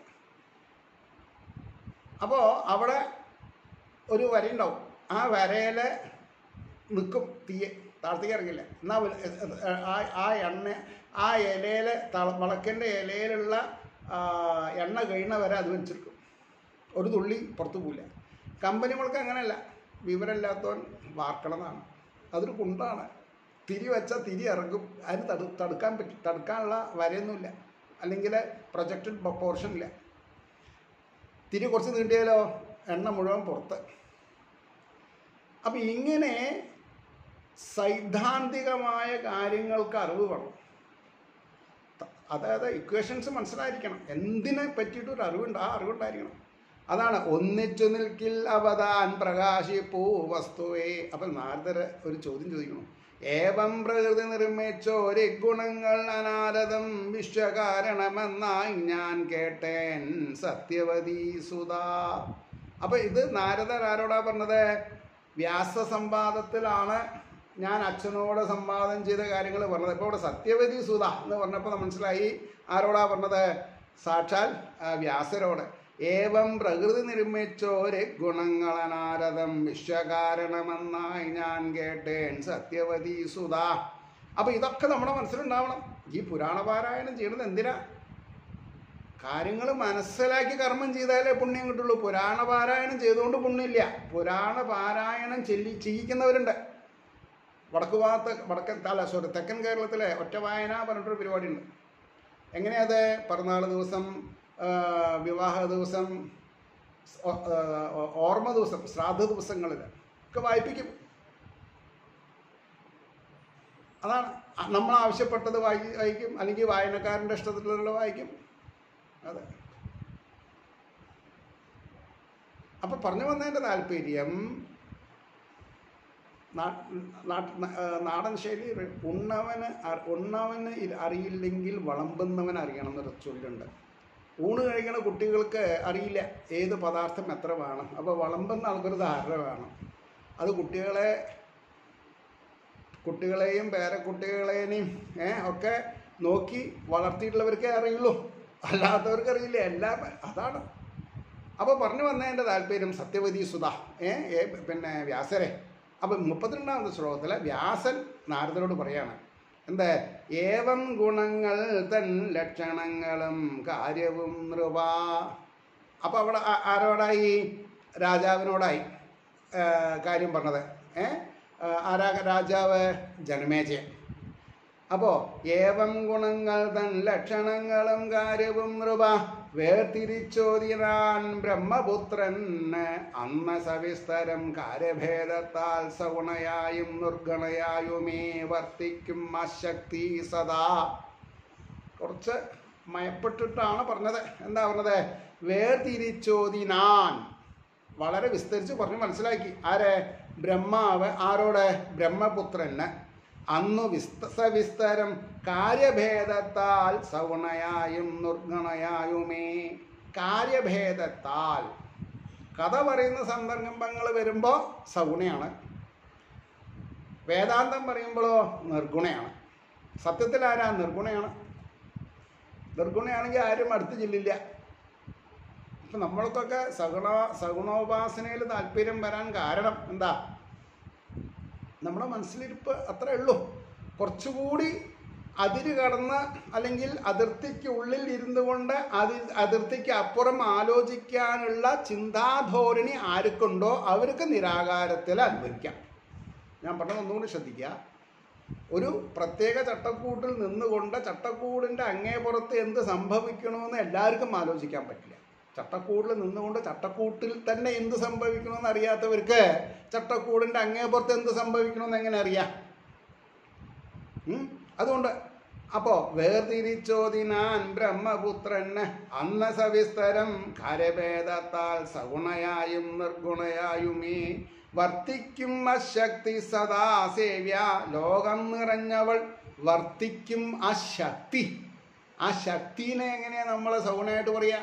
അപ്പോൾ അവിടെ ഒരു വരയുണ്ടാവും ആ വരയിൽ നിൽക്കും തീയെ താഴത്തേക്ക് ഇറങ്ങില്ല എന്നാൽ ആ ആ എണ്ണ ആ ഇലയിൽ വിളക്കിൻ്റെ ഇലയിലുള്ള ആ, എണ്ണ കഴിയണ വരെ അത് വെച്ചെടുക്കും ഒരു തുള്ളി പുറത്തു പോവില്ല കമ്പനി മുളക്ക് അങ്ങനെയല്ല വിവരമില്ലാത്തവൻ വാർക്കണമെന്നാണ് അതൊരു കുണ്ടാണ് തിരി വെച്ചാൽ തിരി ഇറങ്ങും അതിന് തടു തടുക്കാൻ പറ്റും തടുക്കാനുള്ള വരയൊന്നുമില്ല അല്ലെങ്കിൽ പ്രൊജക്റ്റഡ് പോർഷൻ ഇല്ല തിരി കുറച്ച് നീട്ടിയാലോ എണ്ണ മുഴുവൻ പുറത്ത് അപ്പം ഇങ്ങനെ സൈദ്ധാന്തികമായ കാര്യങ്ങൾക്ക് അറിവ് വേണം ത- അതായത് ഇക്വേഷൻസ് മനസ്സിലായിരിക്കണം എന്തിനെ പറ്റിയിട്ട് ഒരു അറിവുണ്ട് ആ അറിവുണ്ടായിരിക്കണം അതാണ് ഒന്നിച്ചു നിൽക്കിൽ അവതാൻ പ്രകാശിപ്പൂ വസ്തുവേ അപ്പം നാരദർ ഒരു ചോദ്യം ചോദിക്കണം ഏവം പ്രകൃതി നിർമ്മിച്ചോരി ഗുണങ്ങൾ അനാരതം വിശ്വകാരണമെന്നായി ഞാൻ കേട്ടേൻ സത്യവതി സുതാ അപ്പൊ ഇത് നാരദർ ആരോടാ പറഞ്ഞത് വ്യാസ സംവാദത്തിലാണ് ഞാൻ അച്ഛനോട് സംവാദം ചെയ്ത കാര്യങ്ങൾ പറഞ്ഞത് ഇപ്പോൾ ഇവിടെ സത്യവതി സുത എന്ന് പറഞ്ഞപ്പോൾ മനസ്സിലായി ആരോടാ പറഞ്ഞത് സാക്ഷാൽ ആ, വ്യാസരോട് ഏവം പ്രകൃതി നിർമ്മിച്ചോര് ഗുണങ്ങളനാരദം വിശ്വകാരണമെന്നായി ഞാൻ കേട്ടേൻ സത്യവതി സുത അപ്പൊ ഇതൊക്കെ നമ്മുടെ മനസ്സിലുണ്ടാവണം ഈ പുരാണ പാരായണം ചെയ്യുന്നത് എന്തിനാ കാര്യങ്ങൾ മനസ്സിലാക്കി കർമ്മം ചെയ്താലേ പുണ്യം കിട്ടുള്ളൂ പുരാണ പാരായണം ചെയ്തുകൊണ്ട് പുണ്യമില്ല പുരാണ പാരായണം ചെല്ലി ചെയ്യിക്കുന്നവരുണ്ട് വടക്ക് ഭാഗത്ത് വടക്കൻ അല്ല സോറി തെക്കൻ കേരളത്തിലെ ഒറ്റ വായന പറഞ്ഞിട്ടൊരു പരിപാടിയുണ്ട് എങ്ങനെയത് പിറന്നാൾ ദിവസം ആ, വിവാഹ ദിവസം ഓ- ആ, ഓർമ്മ ദിവസം ശ്രാദ്ധ ദിവസങ്ങളിൽ ഒക്കെ വായിപ്പിക്കും അതാണ് നമ്മൾ ആവശ്യപ്പെട്ടത് വായി വായിക്കും അല്ലെങ്കിൽ വായനക്കാരൻ്റെ ഇഷ്ടത്തിലുള്ള വായിക്കും അതെ അപ്പൊ പറഞ്ഞു വന്നതിൻ്റെ താല്പര്യം നാ- നാട്ട് ആ, നാടൻ ശൈലി ഉണ്ണവന് അ- ഉണ്ണവന് ഇ- അറിയില്ലെങ്കിൽ വളമ്പുന്നവൻ അറിയണം എന്നൊരു ചൊല്ലുണ്ട് ഊണ് കഴിക്കുന്ന കുട്ടികൾക്ക് അറിയില്ല ഏത് പദാർത്ഥം എത്ര വേണം അപ്പോൾ വളമ്പുന്ന ആൾക്കൊരു ധാരണ വേണം അത് കുട്ടികളെ കുട്ടികളെയും പേരക്കുട്ടികളെയും ഏ, ഒക്കെ നോക്കി വളർത്തിയിട്ടുള്ളവർക്കേ അറിയുള്ളൂ അല്ലാത്തവർക്ക് അറിയില്ല എല്ലാം അതാണ് അപ്പോൾ പറഞ്ഞു വന്നതിൻ്റെ താല്പര്യം സത്യവതി സുധ ഏ ഏ, പിന്നെ വ്യാസരെ അപ്പം മുപ്പത്തിരണ്ടാമത്തെ ശ്ലോകത്തിൽ വ്യാസൻ നാരദരോട് പറയാണ് എന്താ ഏവം ഗുണങ്ങൾ തൻ ലക്ഷണങ്ങളും കാര്യവും നൃപ അപ്പോൾ അവിടെ ആ- ആരോടായി രാജാവിനോടായി ആ, കാര്യം പറഞ്ഞത് ഏ ആ, ആരാ രാജാവ് ജനമേജയൻ അപ്പോ ഏവം ഗുണങ്ങൾ തൻ ലക്ഷണങ്ങളും കാര്യവും നൃപ വേർതിരിച്ചോതിരാൻ ബ്രഹ്മപുത്രൻ അന്ന സവിസ്തരം കാര്യഭേദത്താൽ സഗുണയായും നിർഗണയായുമേ വർത്തിക്കും അശക്തി സദാ കുറച്ച് മയപ്പെട്ടിട്ടാണ് പറഞ്ഞത് എന്താ പറഞ്ഞത് വേർതിരിച്ചോതിനാൻ വളരെ വിസ്തരിച്ച് പറഞ്ഞ് മനസ്സിലാക്കി ആരെ ബ്രഹ്മാവ് ആരോട് ബ്രഹ്മപുത്രന് അന്നു വിസ്ത സവിസ്തരം കാര്യഭേദത്താൽ സഗുണയായും നിർഗണയായുമേ കാര്യഭേദത്താൽ കഥ പറയുന്ന സന്ദർഭങ്ങൾ വരുമ്പോൾ സഗുണയാണ് വേദാന്തം പറയുമ്പോഴോ നിർഗുണയാണ് സത്യത്തിൽ ആരാ നിർഗുണയാണ് നിർഗുണയാണെങ്കിൽ ആരും അടുത്ത് ചെല്ലില്ല ഇപ്പം നമ്മൾക്കൊക്കെ സഗുണ സഗുണോപാസനയിൽ താല്പര്യം വരാൻ കാരണം എന്താ നമ്മുടെ മനസ്സിലിരിപ്പ് അത്രേ ഉള്ളൂ കുറച്ചുകൂടി അതിര് കടന്ന് അല്ലെങ്കിൽ അതിർത്തിക്ക് ഉള്ളിൽ ഇരുന്നു കൊണ്ട് അതി അതിർത്തിക്ക് അപ്പുറം ആലോചിക്കാനുള്ള ചിന്താധോരണി ആർക്കുണ്ടോ അവർക്ക് നിരാകാരത്തിൽ അനുഭവിക്കാം ഞാൻ പറഞ്ഞത് ഒന്നുകൂടി ശ്രദ്ധിക്കുക ഒരു പ്രത്യേക ചട്ടക്കൂട്ടിൽ നിന്നുകൊണ്ട് ചട്ടക്കൂടിൻ്റെ അങ്ങേപ്പുറത്ത് എന്ത് സംഭവിക്കണമെന്ന് എല്ലാവർക്കും ആലോചിക്കാൻ പറ്റില്ല ചട്ടക്കൂടിൽ നിന്നുകൊണ്ട് ചട്ടക്കൂട്ടിൽ തന്നെ എന്ത് സംഭവിക്കണമെന്ന് അറിയാത്തവർക്ക് ചട്ടക്കൂടിൻ്റെ അങ്ങേപ്പുറത്ത് എന്ത് സംഭവിക്കണമെന്ന് എങ്ങനെ അറിയാം ഉം? അതുകൊണ്ട് അപ്പോ വേർതിരിച്ചോതിനാൻ ബ്രഹ്മപുത്രന് അന്ന സവിസ്തരം കാര്യഭേദത്താൽ സഗുണയായും നിർഗുണയായുമേ വർത്തിക്കും അശക്തി സദാ സേവ്യ ലോകം നിറഞ്ഞവൾ വർത്തിക്കും അശക്തി ആ ശക്തിനെ എങ്ങനെയാ നമ്മൾ സഗുണമായിട്ട് പറയാ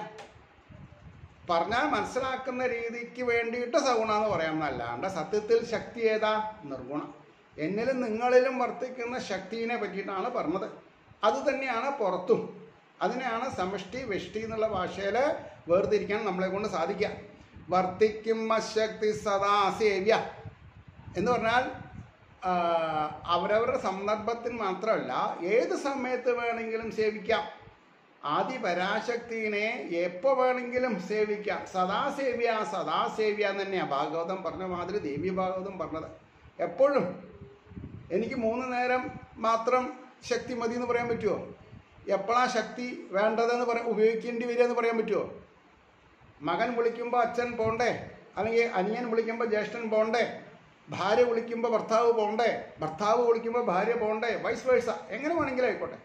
പറഞ്ഞാൽ മനസ്സിലാക്കുന്ന രീതിക്ക് വേണ്ടിയിട്ട് സഗുണ എന്ന് പറയാമെന്നല്ലാണ്ട് സത്യത്തിൽ ശക്തി ഏതാ നിർഗുണം എന്നിലും നിങ്ങളിലും വർത്തിക്കുന്ന ശക്തിനെ പറ്റിയിട്ടാണ് പറഞ്ഞത് അത് തന്നെയാണ് പുറത്തും അതിനെയാണ് സമഷ്ടി വെഷ്ടി എന്നുള്ള ഭാഷയിൽ വേർതിരിക്കാൻ നമ്മളെ കൊണ്ട് സാധിക്കുക വർത്തിക്കും അശക്തി സദാ സേവ്യ എന്ന് പറഞ്ഞാൽ ആ, അവരവരുടെ സന്ദർഭത്തിന് മാത്രമല്ല ഏത് സമയത്ത് വേണമെങ്കിലും സേവിക്കാം ആദി പരാശക്തിനെ എപ്പോൾ വേണമെങ്കിലും സേവിക്കാം സദാസേവ്യ സദാസേവ്യ എന്ന് തന്നെയാണ് ഭാഗവതം പറഞ്ഞ മാതിരി ദേവി ഭാഗവതം പറഞ്ഞത് എപ്പോഴും എനിക്ക് മൂന്ന് നേരം മാത്രം ശക്തി മതി എന്ന് പറയാൻ പറ്റുമോ എപ്പോഴാ ശക്തി വേണ്ടതെന്ന് പറയാൻ ഉപയോഗിക്കേണ്ടി വരിക എന്ന് പറയാൻ പറ്റുമോ മകൻ വിളിക്കുമ്പോൾ അച്ഛൻ പോണ്ടേ അല്ലെങ്കിൽ അനിയൻ വിളിക്കുമ്പോൾ ജ്യേഷ്ഠൻ പോണ്ടേ ഭാര്യ വിളിക്കുമ്പോൾ ഭർത്താവ് പോണ്ടേ ഭർത്താവ് വിളിക്കുമ്പോൾ ഭാര്യ പോണ്ടേ വൈസ് വേഴ്സ എങ്ങനെ വേണമെങ്കിലും ആയിക്കോട്ടെ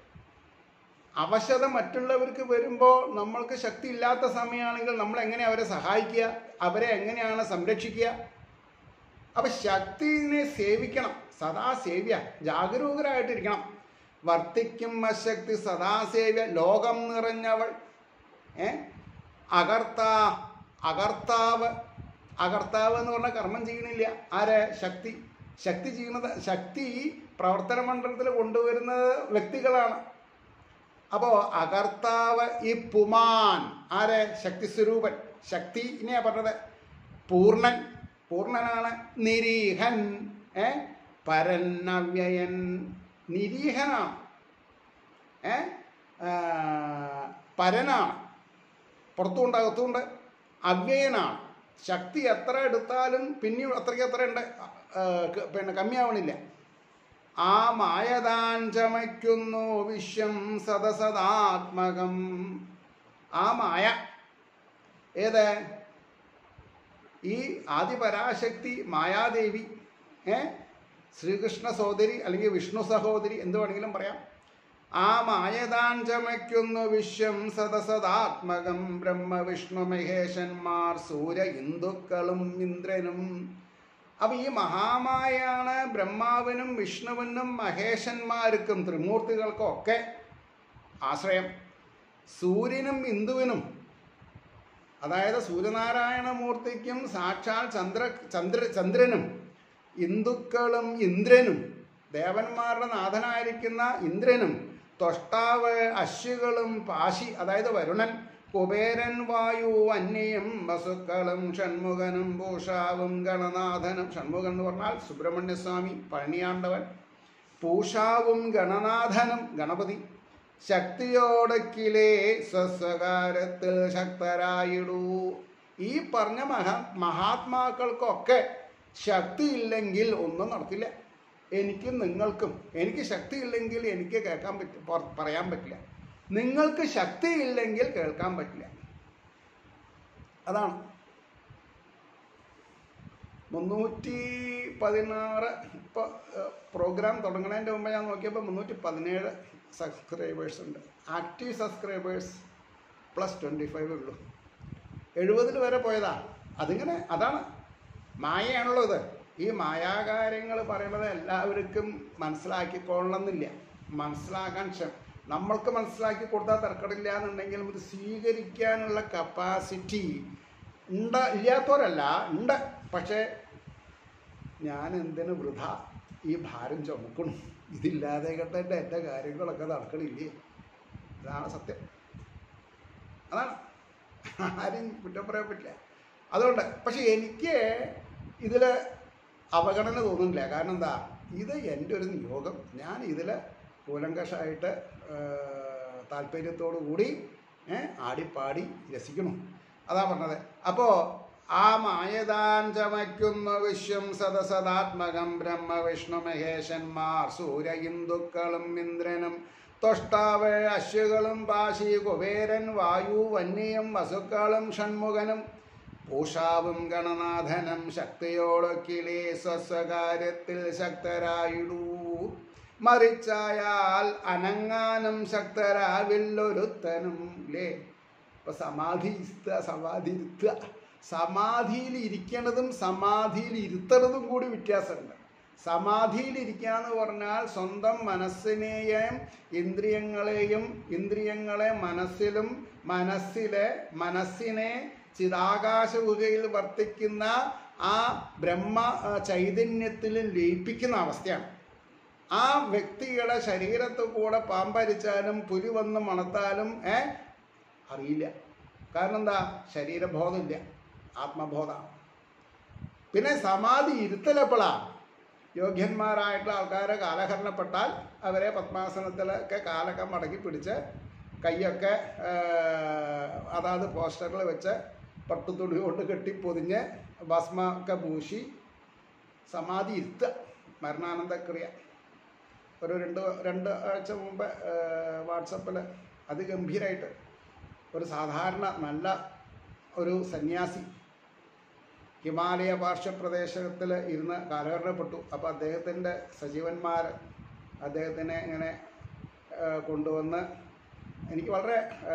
അവശത മറ്റുള്ളവർക്ക് വരുമ്പോൾ നമ്മൾക്ക് ശക്തി ഇല്ലാത്ത സമയമാണെങ്കിൽ നമ്മൾ എങ്ങനെ അവരെ സഹായിക്കുക അവരെ എങ്ങനെയാണ് സംരക്ഷിക്കുക അപ്പം ശക്തിനെ സേവിക്കണം സദാ സേവ്യ ജാഗരൂകരായിട്ടിരിക്കണം വർത്തിക്കും അശക്തി സദാ സേവ്യ ലോകം നിറഞ്ഞവൾ ഏ അകർത്ത അകർത്താവ് അകർത്താവ് എന്ന് പറഞ്ഞാൽ കർമ്മം ചെയ്യണില്ല ആരെ ശക്തി ശക്തി ചെയ്യുന്നത് ശക്തി പ്രവർത്തന മണ്ഡലത്തിൽ കൊണ്ടുവരുന്നത് വ്യക്തികളാണ് അപ്പോൾ അകർത്താവ് ഈ പുമാൻ ആരെ ശക്തി സ്വരൂപൻ ശക്തി ഇനിയാ പറഞ്ഞത് പൂർണ്ണൻ പൂർണ്ണനാണ് നിരീഹൻ ഏ പരന്നവ്യയൻ നിരീഹനാണ് ഏ ആ, പരനാണ് പുറത്തുമുണ്ട് അകത്തുമുണ്ട് അവ്യയനാണ് ശക്തി എത്ര എടുത്താലും പിന്നെയും അത്രയ്ക്ക് അത്ര ഉണ്ട് ആ, ക- പിന്നെ കമ്മിയാവണില്ല ആ മായതാൻ ചമയ്ക്കുന്നു വിശ്വം സദസദാത്മകം ആ മായ ഏത് ഈ ആദിപരാശക്തി മായാദേവി ഏ ശ്രീകൃഷ്ണ സഹോദരി അല്ലെങ്കിൽ വിഷ്ണു സഹോദരി എന്ത് വേണമെങ്കിലും പറയാം ആ മായതാൻ ചമയ്ക്കുന്നു വിശ്വം സദസദാത്മകം ബ്രഹ്മ വിഷ്ണു മഹേശന്മാർ സൂര്യ ഇന്ദുക്കളും ഇന്ദ്രനും അപ്പൊ ഈ മഹാമായാണ് ബ്രഹ്മാവിനും വിഷ്ണുവിനും മഹേശന്മാർക്കും ത്രിമൂർത്തികൾക്കും ഒക്കെ ആശ്രയം സൂര്യനും ഇന്ദുവിനും അതായത് സൂര്യനാരായണ മൂർത്തിക്കും സാക്ഷാൽ ചന്ദ്ര ചന്ദ്ര ചന്ദ്രനും ഇന്ദുക്കളും ഇന്ദ്രനും ദേവന്മാരുടെ നാഥനായിരിക്കുന്ന ഇന്ദ്രനും തൊഷ്ടാവ് അശ്വകളും പാശി അതായത് വരുണൻ കുബേരൻ വായു അന്യം വസുക്കളും ഷൺമുഖനും പൂഷാവും ഗണനാഥനും ഷൺമുഖൻ എന്ന് പറഞ്ഞാൽ സുബ്രഹ്മണ്യസ്വാമി പഴനിയാണ്ടവൻ പൂഷാവും ഗണനാഥനും ഗണപതി ശക്തിയോടക്കിലേ സ്വസ്വകാരത്തിൽ ശക്തരായിടൂ ഈ പറഞ്ഞ മഹാ മഹാത്മാക്കൾക്കൊക്കെ ശക്തിയില്ലെങ്കിൽ ഒന്നും നടക്കില്ല എനിക്കും നിങ്ങൾക്കും എനിക്ക് ശക്തിയില്ലെങ്കിൽ എനിക്ക് കേൾക്കാൻ പറ്റും പറയാൻ പറ്റില്ല നിങ്ങൾക്ക് ശക്തിയില്ലെങ്കിൽ കേൾക്കാൻ പറ്റില്ല അതാണ് മുന്നൂറ്റി പതിനാറ് ഇപ്പോൾ പ്രോഗ്രാം തുടങ്ങുന്നതിൻ്റെ മുമ്പ് ഞാൻ നോക്കിയപ്പോൾ മുന്നൂറ്റി പതിനേഴ് സബ്സ്ക്രൈബേഴ്സ് ഉണ്ട് active subscribers plus twenty five ഉള്ളൂ എഴുപതിൽ വരെ പോയതാ അതിങ്ങനെ അതാണ് മായയാണല്ലോ ഇത് ഈ മായാകാര്യങ്ങൾ പറയുന്നത് എല്ലാവർക്കും മനസ്സിലാക്കിക്കൊള്ളണമെന്നില്ല മനസ്സിലാക്കാൻ ക്ഷമ നമ്മൾക്ക് മനസ്സിലാക്കി കൊടുത്താൽ തിരക്കടില്ല എന്നുണ്ടെങ്കിലും ഇത് സ്വീകരിക്കാനുള്ള കപ്പാസിറ്റി ഉണ്ട് ഇല്ലാത്തവരല്ല ഉണ്ട് പക്ഷേ ഞാൻ എന്തിനു വൃഥ ഈ ഭാരം ചുമക്കണം ഇതില്ലാതെ കേട്ടെ എൻ്റെ കാര്യങ്ങളൊക്കെ നടക്കണില്ലേ ഇതാണ് സത്യം അതാണ് ആരും കുറ്റം പറയാൻ പറ്റില്ല അതുകൊണ്ട് പക്ഷെ എനിക്ക് ഇതിൽ അവഗണന തോന്നുന്നില്ല കാരണം എന്താ ഇത് എൻ്റെ ഒരു നിയോഗം ഞാൻ ഇതിൽ കൂലങ്കഷമായിട്ട് താല്പര്യത്തോടു കൂടി ഏ, ആടിപ്പാടി രസിക്കണം അതാ പറഞ്ഞത് അപ്പോൾ ആ മായതാൻ ചമയ്ക്കുന്ന വിശ്വം സദസദാത്മകം ബ്രഹ്മ വിഷ്ണു മഹേശന്മാർ സൂര്യ ഇന്ദുക്കളും ഇന്ദ്രനും തൊഷ്ടാവ് അശ്വകളും പാശി കുബേരൻ വായു വന്യം വസുക്കളും ഷൺമുഖനും പൂഷാവും ഗണനാഥനം ശക്തിയോടൊക്കിലേ സ്വസ്വകാര്യത്തിൽ ശക്തരായിടൂ മറിച്ചായാൽ അനങ്ങാനും ശക്തരാവില്ലൊരുത്തനും ലേ ഇപ്പൊ സമാധി ഇരുത്തുക സമാധി ഇരുത്തുക സമാധിയിൽ ഇരിക്കണതും സമാധിയിൽ ഇരുത്തണതും കൂടി വ്യത്യാസമുണ്ട് സമാധിയിൽ ഇരിക്കുക എന്ന് പറഞ്ഞാൽ സ്വന്തം മനസ്സിനെയും ഇന്ദ്രിയങ്ങളെയും ഇന്ദ്രിയങ്ങളെ മനസ്സിലും മനസ്സിലെ മനസ്സിനെ ചിതാകാശ ഗുഹയിൽ വർത്തിക്കുന്ന ആ ബ്രഹ്മ ആ, ചൈതന്യത്തിൽ ലയിപ്പിക്കുന്ന അവസ്ഥയാണ് ആ വ്യക്തിയുടെ ശരീരത്തിൽ കൂടെ പാമ്പരിച്ചാലും പുലി വന്ന് മണത്താലും ഏ അറിയില്ല കാരണം എന്താ ശരീരബോധമില്ല ആത്മബോധമാണ് പിന്നെ സമാധി ഇരുത്തലെപ്പോഴാ യോഗ്യന്മാരായിട്ടുള്ള ആൾക്കാരെ കാലഹരണപ്പെട്ടാൽ അവരെ പത്മാസനത്തിലൊക്കെ കാലൊക്കെ മടക്കി പിടിച്ച് കൈയൊക്കെ ആ, അതാത് പോസ്റ്ററിൽ വെച്ച് പട്ടുതുണി കൊണ്ട് കെട്ടി പൊതിഞ്ഞ് ഭസ്മ ഒക്കെ പൂശി സമാധി ഇരുത്തുക മരണാനന്ദക്രിയ ഒരു രണ്ട് രണ്ട് ആഴ്ച മുമ്പ് വാട്സപ്പിൽ അതിഗംഭീരമായിട്ട് ഒരു സാധാരണ നല്ല ഒരു സന്യാസി ഹിമാലയ പാർശ്വപ്രദേശത്തിൽ ഇരുന്ന് കാലഹരണപ്പെട്ടു അപ്പോൾ അദ്ദേഹത്തിൻ്റെ സജീവന്മാർ അദ്ദേഹത്തിനെ ഇങ്ങനെ ആ, കൊണ്ടുവന്ന് എനിക്ക് വളരെ ആ,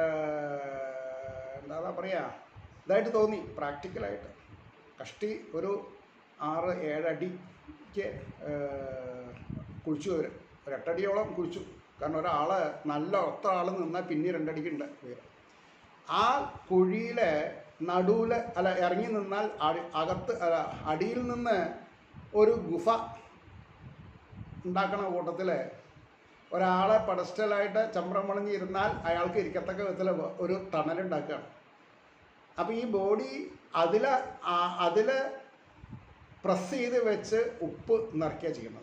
എന്താ പറയുക ഇതായിട്ട് തോന്നി പ്രാക്ടിക്കലായിട്ട് കഷ്ടി ഒരു ആറ് ഏഴടിക്ക് ഏഹ്, കുഴിച്ചു വരും ഒരെട്ടടിയോളം കുഴിച്ചു കാരണം ഒരാൾ നല്ല ഒത്ത ആൾ നിന്നാൽ പിന്നെ രണ്ടടിക്കുണ്ട് ഉയരം ആ കുഴിയിലെ നടുവിൽ അല്ല ഇറങ്ങി നിന്നാൽ അടി- അകത്ത് അല്ല, അടിയിൽ നിന്ന് ഒരു ഗുഫ ഉണ്ടാക്കണ കൂട്ടത്തിൽ ഒരാളെ പടസ്റ്റലായിട്ട് ചമ്രം വളഞ്ഞ് ഇരുന്നാൽ അയാൾക്ക് ഇരിക്കത്തക്ക വിധത്തിൽ ഒരു ടണലുണ്ടാക്കുകയാണ് അപ്പോൾ ഈ ബോഡി അതിൽ അതിൽ പ്രസ് ചെയ്ത് വെച്ച് ഉപ്പ് നിറയ്ക്കുക ചെയ്യുന്നത്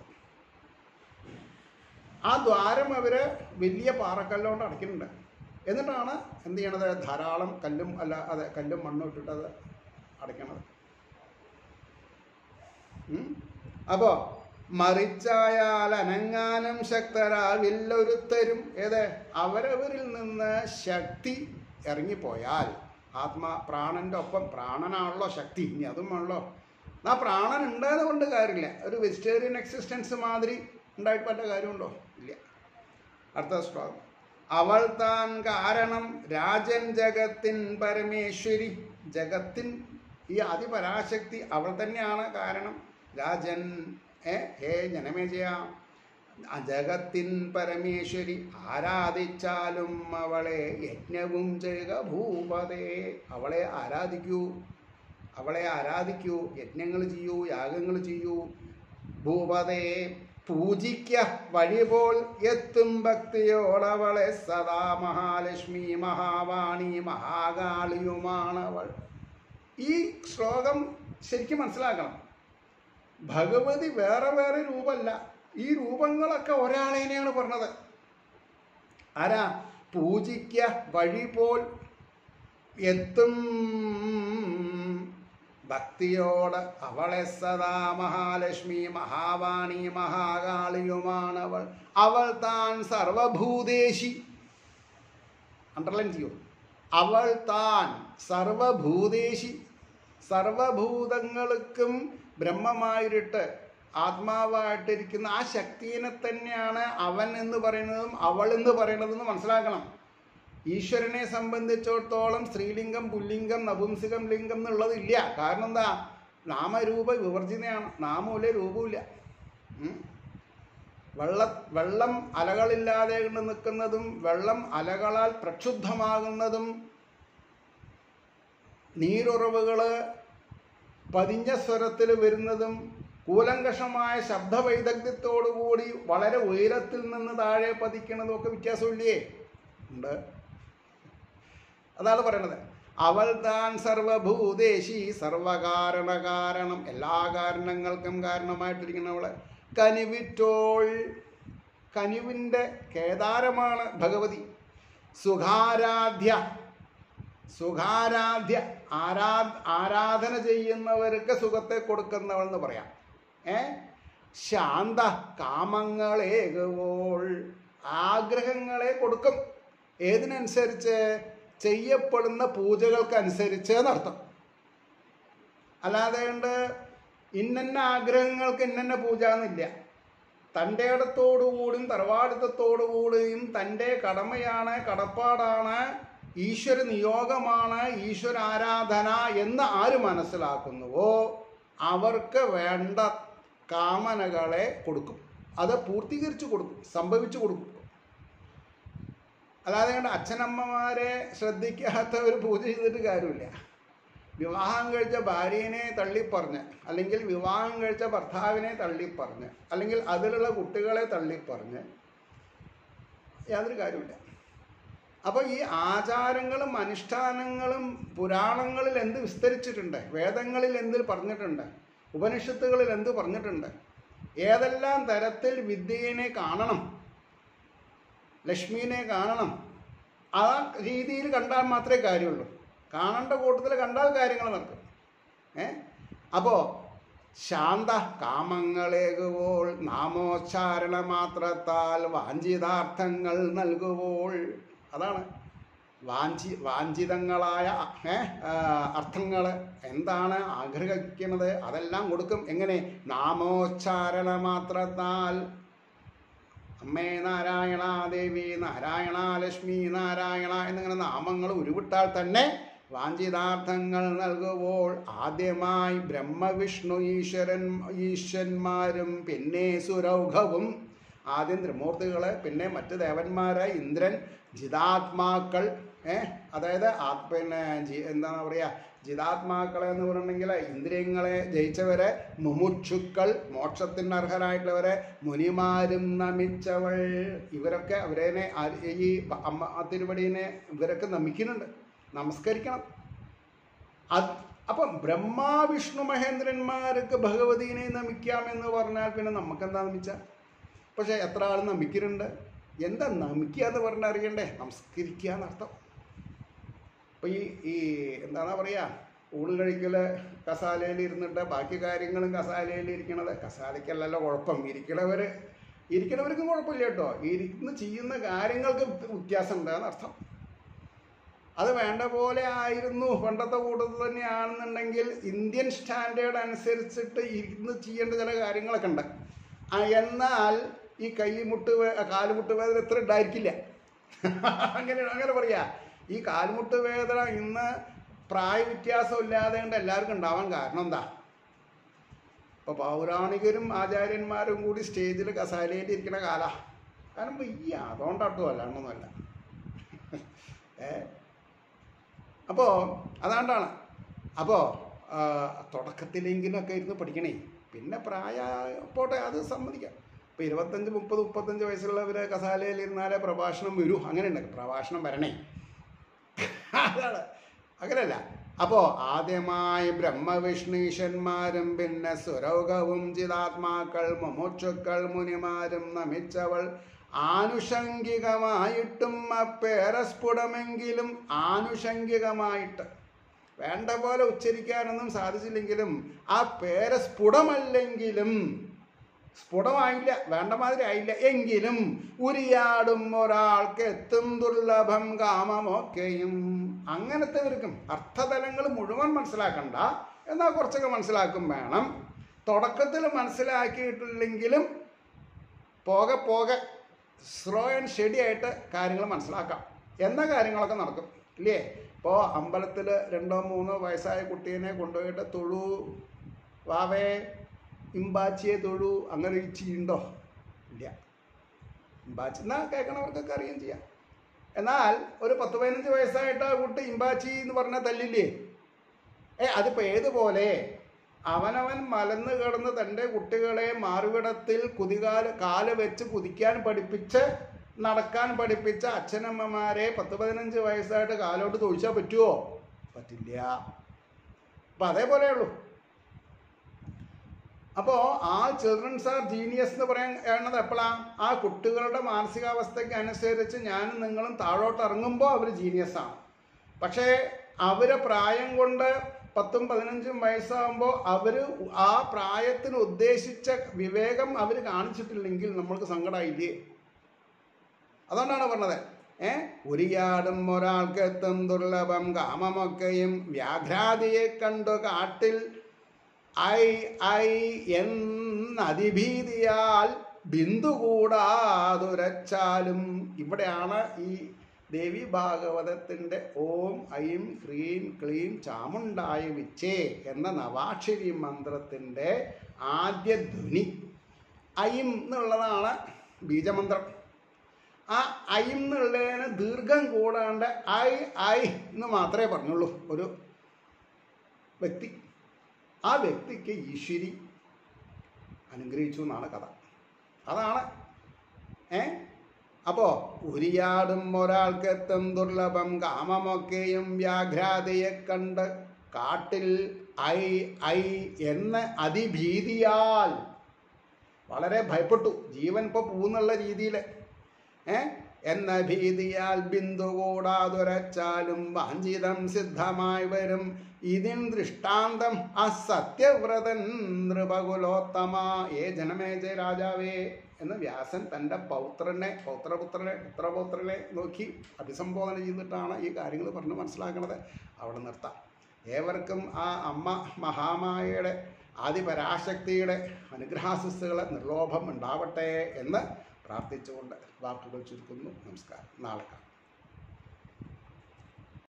ആ ദ്വാരം അവർ വലിയ പാറക്കല്ലുകൊണ്ട് അടയ്ക്കുന്നുണ്ട് എന്നിട്ടാണ് എന്ത് ചെയ്യണത് ധാരാളം കല്ലും അല്ല അതെ കല്ലും മണ്ണും ഇട്ടിട്ട് അത് അടയ്ക്കണത് അപ്പോൾ മറിച്ചായാൽ അനങ്ങാനും ശക്തരാവില്ലൊരുത്തരും ഏത് അവരവരിൽ നിന്ന് ശക്തി ഇറങ്ങിപ്പോയാൽ ആത്മാ പ്രാണൻ്റെ ഒപ്പം പ്രാണനാണല്ലോ ശക്തി ഇനി അതുമാണല്ലോ ആ പ്രാണൻ ഉണ്ടായത് കൊണ്ട് കാര്യമില്ല ഒരു വെജിറ്റേറിയൻ എക്സിസ്റ്റൻസ് മാതിരി ഉണ്ടായിട്ട് പറ്റ കാര്യമുണ്ടോ ഇല്ല അടുത്ത ശ്ലോകം അവൾ താൻ കാരണം രാജൻ ജഗത്തിൻ പരമേശ്വരി ജഗത്തിൻ ഈ അതിപരാശക്തി അവൾ തന്നെയാണ് കാരണം രാജൻ ഏ ഹേ ജനമേജയ ആ ജഗത്തിൻ പരമേശ്വരി ആരാധിച്ചാലും അവളെ യജ്ഞവും ചെയ്യുക ഭൂപതേ അവളെ ആരാധിക്കൂ അവളെ ആരാധിക്കൂ യജ്ഞങ്ങൾ ചെയ്യൂ യാഗങ്ങൾ ചെയ്യൂ ഭൂപതേ പൂജിക്ക വഴി പോൽ എത്തും ഭക്തിയോടവളെ സദാ മഹാലക്ഷ്മി മഹാവാണി മഹാകാളിയുമാണവൾ ഈ ശ്ലോകം ശരിക്കും മനസ്സിലാക്കണം ഭഗവതി വേറെ വേറെ രൂപമല്ല ഈ രൂപങ്ങളൊക്കെ ഒരാളേനെയാണ് പറഞ്ഞത് ആരാ പൂജിക്ക വഴി പോൽ എത്തും ഭക്തിയോട് അവളെ സദാ മഹാലക്ഷ്മി മഹാവാണി മഹാകാളിയുമാണവൾ അവൾ താൻ സർവഭൂതേശി അണ്ടർലൈൻ ചെയ്യൂ അവൾ താൻ സർവഭൂതേശി സർവഭൂതങ്ങൾക്കും ബ്രഹ്മമായിട്ട് ആത്മാവായിട്ടിരിക്കുന്ന ആ ശക്തിയെ തന്നെയാണ് അവൻ എന്ന് പറയുന്നതും അവൾ എന്ന് പറയുന്നതെന്ന് മനസ്സിലാക്കണം ഈശ്വരനെ സംബന്ധിച്ചിടത്തോളം സ്ത്രീലിംഗം പുല്ലിംഗം നപുംസകം ലിംഗം എന്നുള്ളതില്ല കാരണം എന്താ നാമരൂപ വിവർജിതയാണ് നാമമില്ല രൂപമില്ല ഉം. വെള്ള വെള്ളം അലകളില്ലാതെ കൊണ്ട് നിൽക്കുന്നതും വെള്ളം അലകളാൽ പ്രക്ഷുബ്ധമാകുന്നതും നീരുറവുകൾ പതിഞ്ഞ സ്വരത്തിൽ വരുന്നതും കൂലങ്കഷമായ ശബ്ദവൈദഗ്ധ്യത്തോടുകൂടി വളരെ ഉയരത്തിൽ നിന്ന് താഴെ പതിക്കുന്നതും ഒക്കെ വ്യത്യാസമില്ലേ ഉണ്ട് അതാണ് പറയണത് അവൾ താൻ സർവഭൂതേശി സർവകാരണ കാരണം എല്ലാ കാരണങ്ങൾക്കും കാരണമായിട്ടിരിക്കുന്നവള് കനിവിറ്റോൾ കനിവിൻ്റെ കേദാരമാണ് ഭഗവതി സുഖാരാധ്യ സുഖാരാധ്യ ആരാ ആരാധന ചെയ്യുന്നവർക്ക് സുഖത്തെ കൊടുക്കുന്നവൾ എന്ന് പറയാം ഏ ശാന്ത കാമങ്ങളേകുവോൾ ആഗ്രഹങ്ങളെ കൊടുക്കും ഏതിനനുസരിച്ച് ചെയ്യപ്പെടുന്ന പൂജകൾക്കനുസരിച്ച് എന്നർത്ഥം അല്ലാതെ കൊണ്ട് ഇന്നന്ന ആഗ്രഹങ്ങൾക്ക് ഇന്നന്ന പൂജ എന്നില്ല തൻ്റെ ഇടത്തോടുകൂടിയും തറവാടിത്തത്തോടുകൂടിയും തൻ്റെ കടമയാണ് കടപ്പാടാണ് ഈശ്വര നിയോഗമാണ് ഈശ്വര ആരാധന എന്ന് ആര് മനസ്സിലാക്കുന്നുവോ അവർക്ക് വേണ്ട കാമനകളെ കൊടുക്കും അത് പൂർത്തീകരിച്ചു കൊടുക്കും സംഭവിച്ചു കൊടുക്കും അല്ലാതെ കണ്ട് അച്ഛനമ്മമാരെ ശ്രദ്ധിക്കാത്ത ഒരു പൂജ ചെയ്തിട്ട് കാര്യമില്ല വിവാഹം കഴിച്ച ഭാര്യനെ തള്ളിപ്പറഞ്ഞ് അല്ലെങ്കിൽ വിവാഹം കഴിച്ച ഭർത്താവിനെ തള്ളിപ്പറഞ്ഞ് അല്ലെങ്കിൽ അതിലുള്ള കുട്ടികളെ തള്ളിപ്പറഞ്ഞ് യാതൊരു കാര്യമില്ല അപ്പോൾ ഈ ആചാരങ്ങളും അനുഷ്ഠാനങ്ങളും പുരാണങ്ങളിൽ എന്ത് വിസ്തരിച്ചിട്ടുണ്ട് വേദങ്ങളിൽ എന്ത് പറഞ്ഞിട്ടുണ്ട് ഉപനിഷത്തുകളിൽ എന്ത് പറഞ്ഞിട്ടുണ്ട് ഏതെല്ലാം തരത്തിൽ വിദ്യയെ കാണണം ലക്ഷ്മീനെ കാണണം ആ രീതിയിൽ കണ്ടാൽ മാത്രമേ കാര്യമുള്ളൂ കാണേണ്ട കൂട്ടത്തിൽ കണ്ടാൽ കാര്യങ്ങൾ നടക്കും ഏ അപ്പോൾ ശാന്ത കാമങ്ങളേകുവോൾ നാമോച്ചാരണ മാത്രത്താൽ വാഞ്ചിതാർത്ഥങ്ങൾ നൽകുവോൾ അതാണ് വാഞ്ചി വാഞ്ചിതങ്ങളായ ഏ അർത്ഥങ്ങൾ എന്താണ് ആഗ്രഹിക്കുന്നത് അതെല്ലാം കൊടുക്കും എങ്ങനെ നാമോച്ചാരണ മാത്രത്താൽ അമ്മേ നാരായണ ദേവി നാരായണ ലക്ഷ്മി നാരായണ എന്നിങ്ങനെ നാമങ്ങൾ ഉരുവിട്ടാൽ തന്നെ വാഞ്ചിതാർത്ഥങ്ങൾ നൽകുമ്പോൾ ആദ്യമായി ബ്രഹ്മവിഷ്ണു ഈശ്വരൻ ഈശ്വന്മാരും പിന്നെ സുരൗഘവും ആദ്യം ത്രിമൂർത്തികള് പിന്നെ മറ്റ് ദേവന്മാര് ഇന്ദ്രൻ ജിതാത്മാക്കൾ ഏ അതായത് ആ- പിന്നെ ജി- എന്താണ് പറയുക ജിതാത്മാക്കളെ എന്ന് പറഞ്ഞിട്ടുണ്ടെങ്കിൽ ഇന്ദ്രിയങ്ങളെ ജയിച്ചവരെ മുമുക്ഷുക്കൾ മോക്ഷത്തിന് അർഹരായിട്ടുള്ളവരെ മുനിമാരും നമിച്ചവൾ ഇവരൊക്കെ അവരേനെ ആ- ഈ അമ്മ ആ തിരുവടീനെ ഇവരൊക്കെ നമിക്കുന്നുണ്ട് നമസ്കരിക്കണം അത് അപ്പം ബ്രഹ്മാ വിഷ്ണു മഹേന്ദ്രന്മാർക്ക് ഭഗവതീനെ നമിക്കാമെന്ന് പറഞ്ഞാൽ പിന്നെ നമുക്കെന്താ നമിച്ച പക്ഷെ എത്ര ആൾ നമിക്കുന്നുണ്ട് എന്താ നമിക്കുക എന്ന് പറഞ്ഞാൽ അറിയണ്ടേ നമസ്കരിക്കുക എന്നർത്ഥം അപ്പോൾ ഈ ഈ എന്താണ് പറയുക ഊണ് കഴിക്കൽ കസാലയിൽ ഇരുന്നിട്ട് ബാക്കി കാര്യങ്ങളും കസാലയിൽ ഇരിക്കണത് കസാലയ്ക്കല്ലല്ലോ കുഴപ്പം ഇരിക്കണവർ ഇരിക്കണവർക്കും കുഴപ്പമില്ല കേട്ടോ ഇരുന്ന് ചെയ്യുന്ന കാര്യങ്ങൾക്ക് വ്യത്യാസം ഉണ്ടാകുന്ന അർത്ഥം അത് വേണ്ട പോലെ ആയിരുന്നു പണ്ടത്തെ കൂട്ടത്തിൽ തന്നെയാണെന്നുണ്ടെങ്കിൽ ഇന്ത്യൻ സ്റ്റാൻഡേർഡ് അനുസരിച്ചിട്ട് ഇരുന്ന് ചെയ്യേണ്ട ചില കാര്യങ്ങളൊക്കെ ഉണ്ട് ആ, എന്നാൽ ഈ കൈമുട്ട് വേ കാലുമുട്ട് വേദന ഇത്ര ഉണ്ടായിരിക്കില്ല അങ്ങനെ അങ്ങനെ പറയാ ഈ കാൽമുട്ട് വേദന ഇന്ന് പ്രായ വ്യത്യാസം ഇല്ലാതെ കൊണ്ട് എല്ലാവർക്കും ഉണ്ടാവാൻ കാരണം എന്താ ഇപ്പൊ പൗരാണികരും ആചാര്യന്മാരും കൂടി സ്റ്റേജിൽ കസാലയിൽ ഇരിക്കുന്ന കാലാ കാരണം വയ്യ അതുകൊണ്ടാട്ടോ അല്ലാണ്ടൊന്നുമല്ല ഏ അപ്പോൾ അതാണ്ടാണ് അപ്പോൾ തുടക്കത്തിലെങ്കിലൊക്കെ ഇരുന്ന് പഠിക്കണേ പിന്നെ പ്രായ പോട്ടെ അത് സമ്മതിക്കാം ഇപ്പോൾ ഇരുപത്തഞ്ച് മുപ്പത് മുപ്പത്തഞ്ച് വയസ്സുള്ളവർ കസാലയിൽ ഇരുന്നാലേ പ്രഭാഷണം വരൂ അങ്ങനെയുണ്ട് പ്രഭാഷണം വരണേ അതാണ് അങ്ങനെയല്ല അപ്പോൾ ആദ്യമായി ബ്രഹ്മവിഷ്ണീഷന്മാരും പിന്നെ സുരൗകവും ചിതാത്മാക്കൾ മുമുക്ഷുക്കൾ മുനിമാരും നമിച്ചവൾ ആനുഷംഗികമായിട്ടും അപ്പേരസ്ഫുടമെങ്കിലും ആനുഷംഗികമായിട്ട് വേണ്ട പോലെ ഉച്ചരിക്കാനൊന്നും സാധിച്ചില്ലെങ്കിലും ആ പേര് സ്ഫുടമല്ലെങ്കിലും സ്ഫുടമായില്ല വേണ്ട മാതിരി ആയില്ല എങ്കിലും ഉരിയാടും ഒരാൾക്ക് എത്തും ദുർലഭം കാമമൊക്കെയും അങ്ങനത്തെവർക്കും അർത്ഥതലങ്ങൾ മുഴുവൻ മനസ്സിലാക്കണ്ട എന്നാൽ കുറച്ചൊക്കെ മനസ്സിലാക്കും വേണം തുടക്കത്തിൽ മനസ്സിലാക്കിയിട്ടില്ലെങ്കിലും പോകെ പോകെ സ്ലോ ആൻഡ് സ്റ്റഡി ആയിട്ട് കാര്യങ്ങൾ മനസ്സിലാക്കാം എന്ന കാര്യങ്ങളൊക്കെ നടക്കും ഇല്ലേ ഇപ്പോൾ അമ്പലത്തിൽ രണ്ടോ മൂന്നോ വയസ്സായ കുട്ടീനെ കൊണ്ടുപോയിട്ട് തൊഴു വാവേ ഇമ്പാച്ചിയെ തൊഴു അങ്ങനെ ഒരു ചെയ്യുണ്ടോ ഇല്ല ഇമ്പാച്ചി എന്നാൽ കേൾക്കണവർക്കൊക്കെ അറിയുകയും ചെയ്യാം എന്നാൽ ഒരു പത്ത് പതിനഞ്ച് വയസ്സായിട്ട് ആ കുട്ടി ഇമ്പാച്ചി എന്ന് പറഞ്ഞാൽ തല്ലില്ലേ ഏ അതിപ്പോൾ ഏതുപോലെ അവനവൻ മലന്ന് കിടന്ന് തൻ്റെ കുട്ടികളെ മാറുവിടത്തിൽ കുതികാല് കാല് വെച്ച് കുതിക്കാൻ പഠിപ്പിച്ച് നടക്കാൻ പഠിപ്പിച്ച അച്ഛനമ്മമാരെ പത്ത് പതിനഞ്ച് വയസ്സായിട്ട് കാലോട്ട് തൊഴിച്ചാൽ പറ്റുമോ പറ്റില്ല അപ്പം അതേപോലെ ഉള്ളൂ അപ്പോൾ ആ ചിൽഡ്രൻസ് ആർ ജീനിയസ് എന്ന് പറയാൻ എന്നത് എപ്പോഴാണ് ആ കുട്ടികളുടെ മാനസികാവസ്ഥയ്ക്ക് അനുസരിച്ച് ഞാനും നിങ്ങളും താഴോട്ട് ഇറങ്ങുമ്പോൾ അവർ ജീനിയസ് ആണ് പക്ഷേ അവരെ പ്രായം കൊണ്ട് പത്തും പതിനഞ്ചും വയസ്സാകുമ്പോൾ അവർ ആ പ്രായത്തിന് ഉദ്ദേശിച്ച വിവേകം അവർ കാണിച്ചിട്ടില്ലെങ്കിൽ നമ്മൾക്ക് സങ്കടമായില്ലേ അതുകൊണ്ടാണ് പറഞ്ഞത് ഏ ഉരിയാടും ഒരാൾക്ക് എത്തും ദുർലഭം കാമമൊക്കെയും വ്യാഘ്രാതിയെ കണ്ടു കാട്ടിൽ ഐ ഐ എന്നതിഭീതിയാൽ ബിന്ദു കൂടാതുരച്ചാലും ഇവിടെയാണ് ഈ ദേവി ഭാഗവതത്തിൻ്റെ ഓം ഐം ഹ്രീം ക്ലീം ചാമുണ്ടായ വിച്ചേ എന്ന നവാക്ഷരി മന്ത്രത്തിൻ്റെ ആദ്യ ധ്വനി ഐം എന്നുള്ളതാണ് ബീജമന്ത്രം ആ ഐം എന്നുള്ളതിന് ദീർഘം കൂടാണ്ട് ഐ ഐ എന്ന് മാത്രമേ പറഞ്ഞുള്ളൂ ഒരു വ്യക്തി ആ വ്യക്തിക്ക് ഈശ്വരി അനുഗ്രഹിച്ചു എന്നാണ് കഥ അതാണ് ഏ അപ്പോൾ ഉരിയാടും ഒരാൾക്കെത്തും ദുർലഭം കാമമൊക്കെയും വ്യാഘ്രാതയെ കണ്ട് കാട്ടിൽ ഐ ഐ എന്ന് അതിഭീതിയാൽ വളരെ ഭയപ്പെട്ടു ജീവൻ ഇപ്പോൾ പൂന്നുള്ള രീതിയിൽ ഏ എന്ന ഭീതിയാൽ ബിന്ദു കൂടാതുരച്ചാലും വാഞ്ചിതം സിദ്ധമായി വരും ഇതിൻ ദൃഷ്ടാന്തം അസത്യവ്രതൻ നൃപകുലോത്തമ ഏ ജനമേജ രാജാവേ എന്ന് വ്യാസൻ തൻ്റെ പൗത്രനെ പൗത്രപുത്രനെ പുത്രപൗത്രനെ നോക്കി അഭിസംബോധന ചെയ്തിട്ടാണ് ഈ കാര്യങ്ങൾ പറഞ്ഞ് മനസ്സിലാക്കുന്നത് അവിടെ നിർത്താം ഏവർക്കും ആ അമ്മ മഹാമായയുടെ ആദിപരാശക്തിയുടെ അനുഗ്രഹാശിസ്സുകൾ നിർലോഭം ഉണ്ടാവട്ടെ എന്ന് പ്രാർത്ഥിച്ചുകൊണ്ട് വാക്കുകൾ ചുരുക്കുന്നു നമസ്കാരം നാളെ കാണാം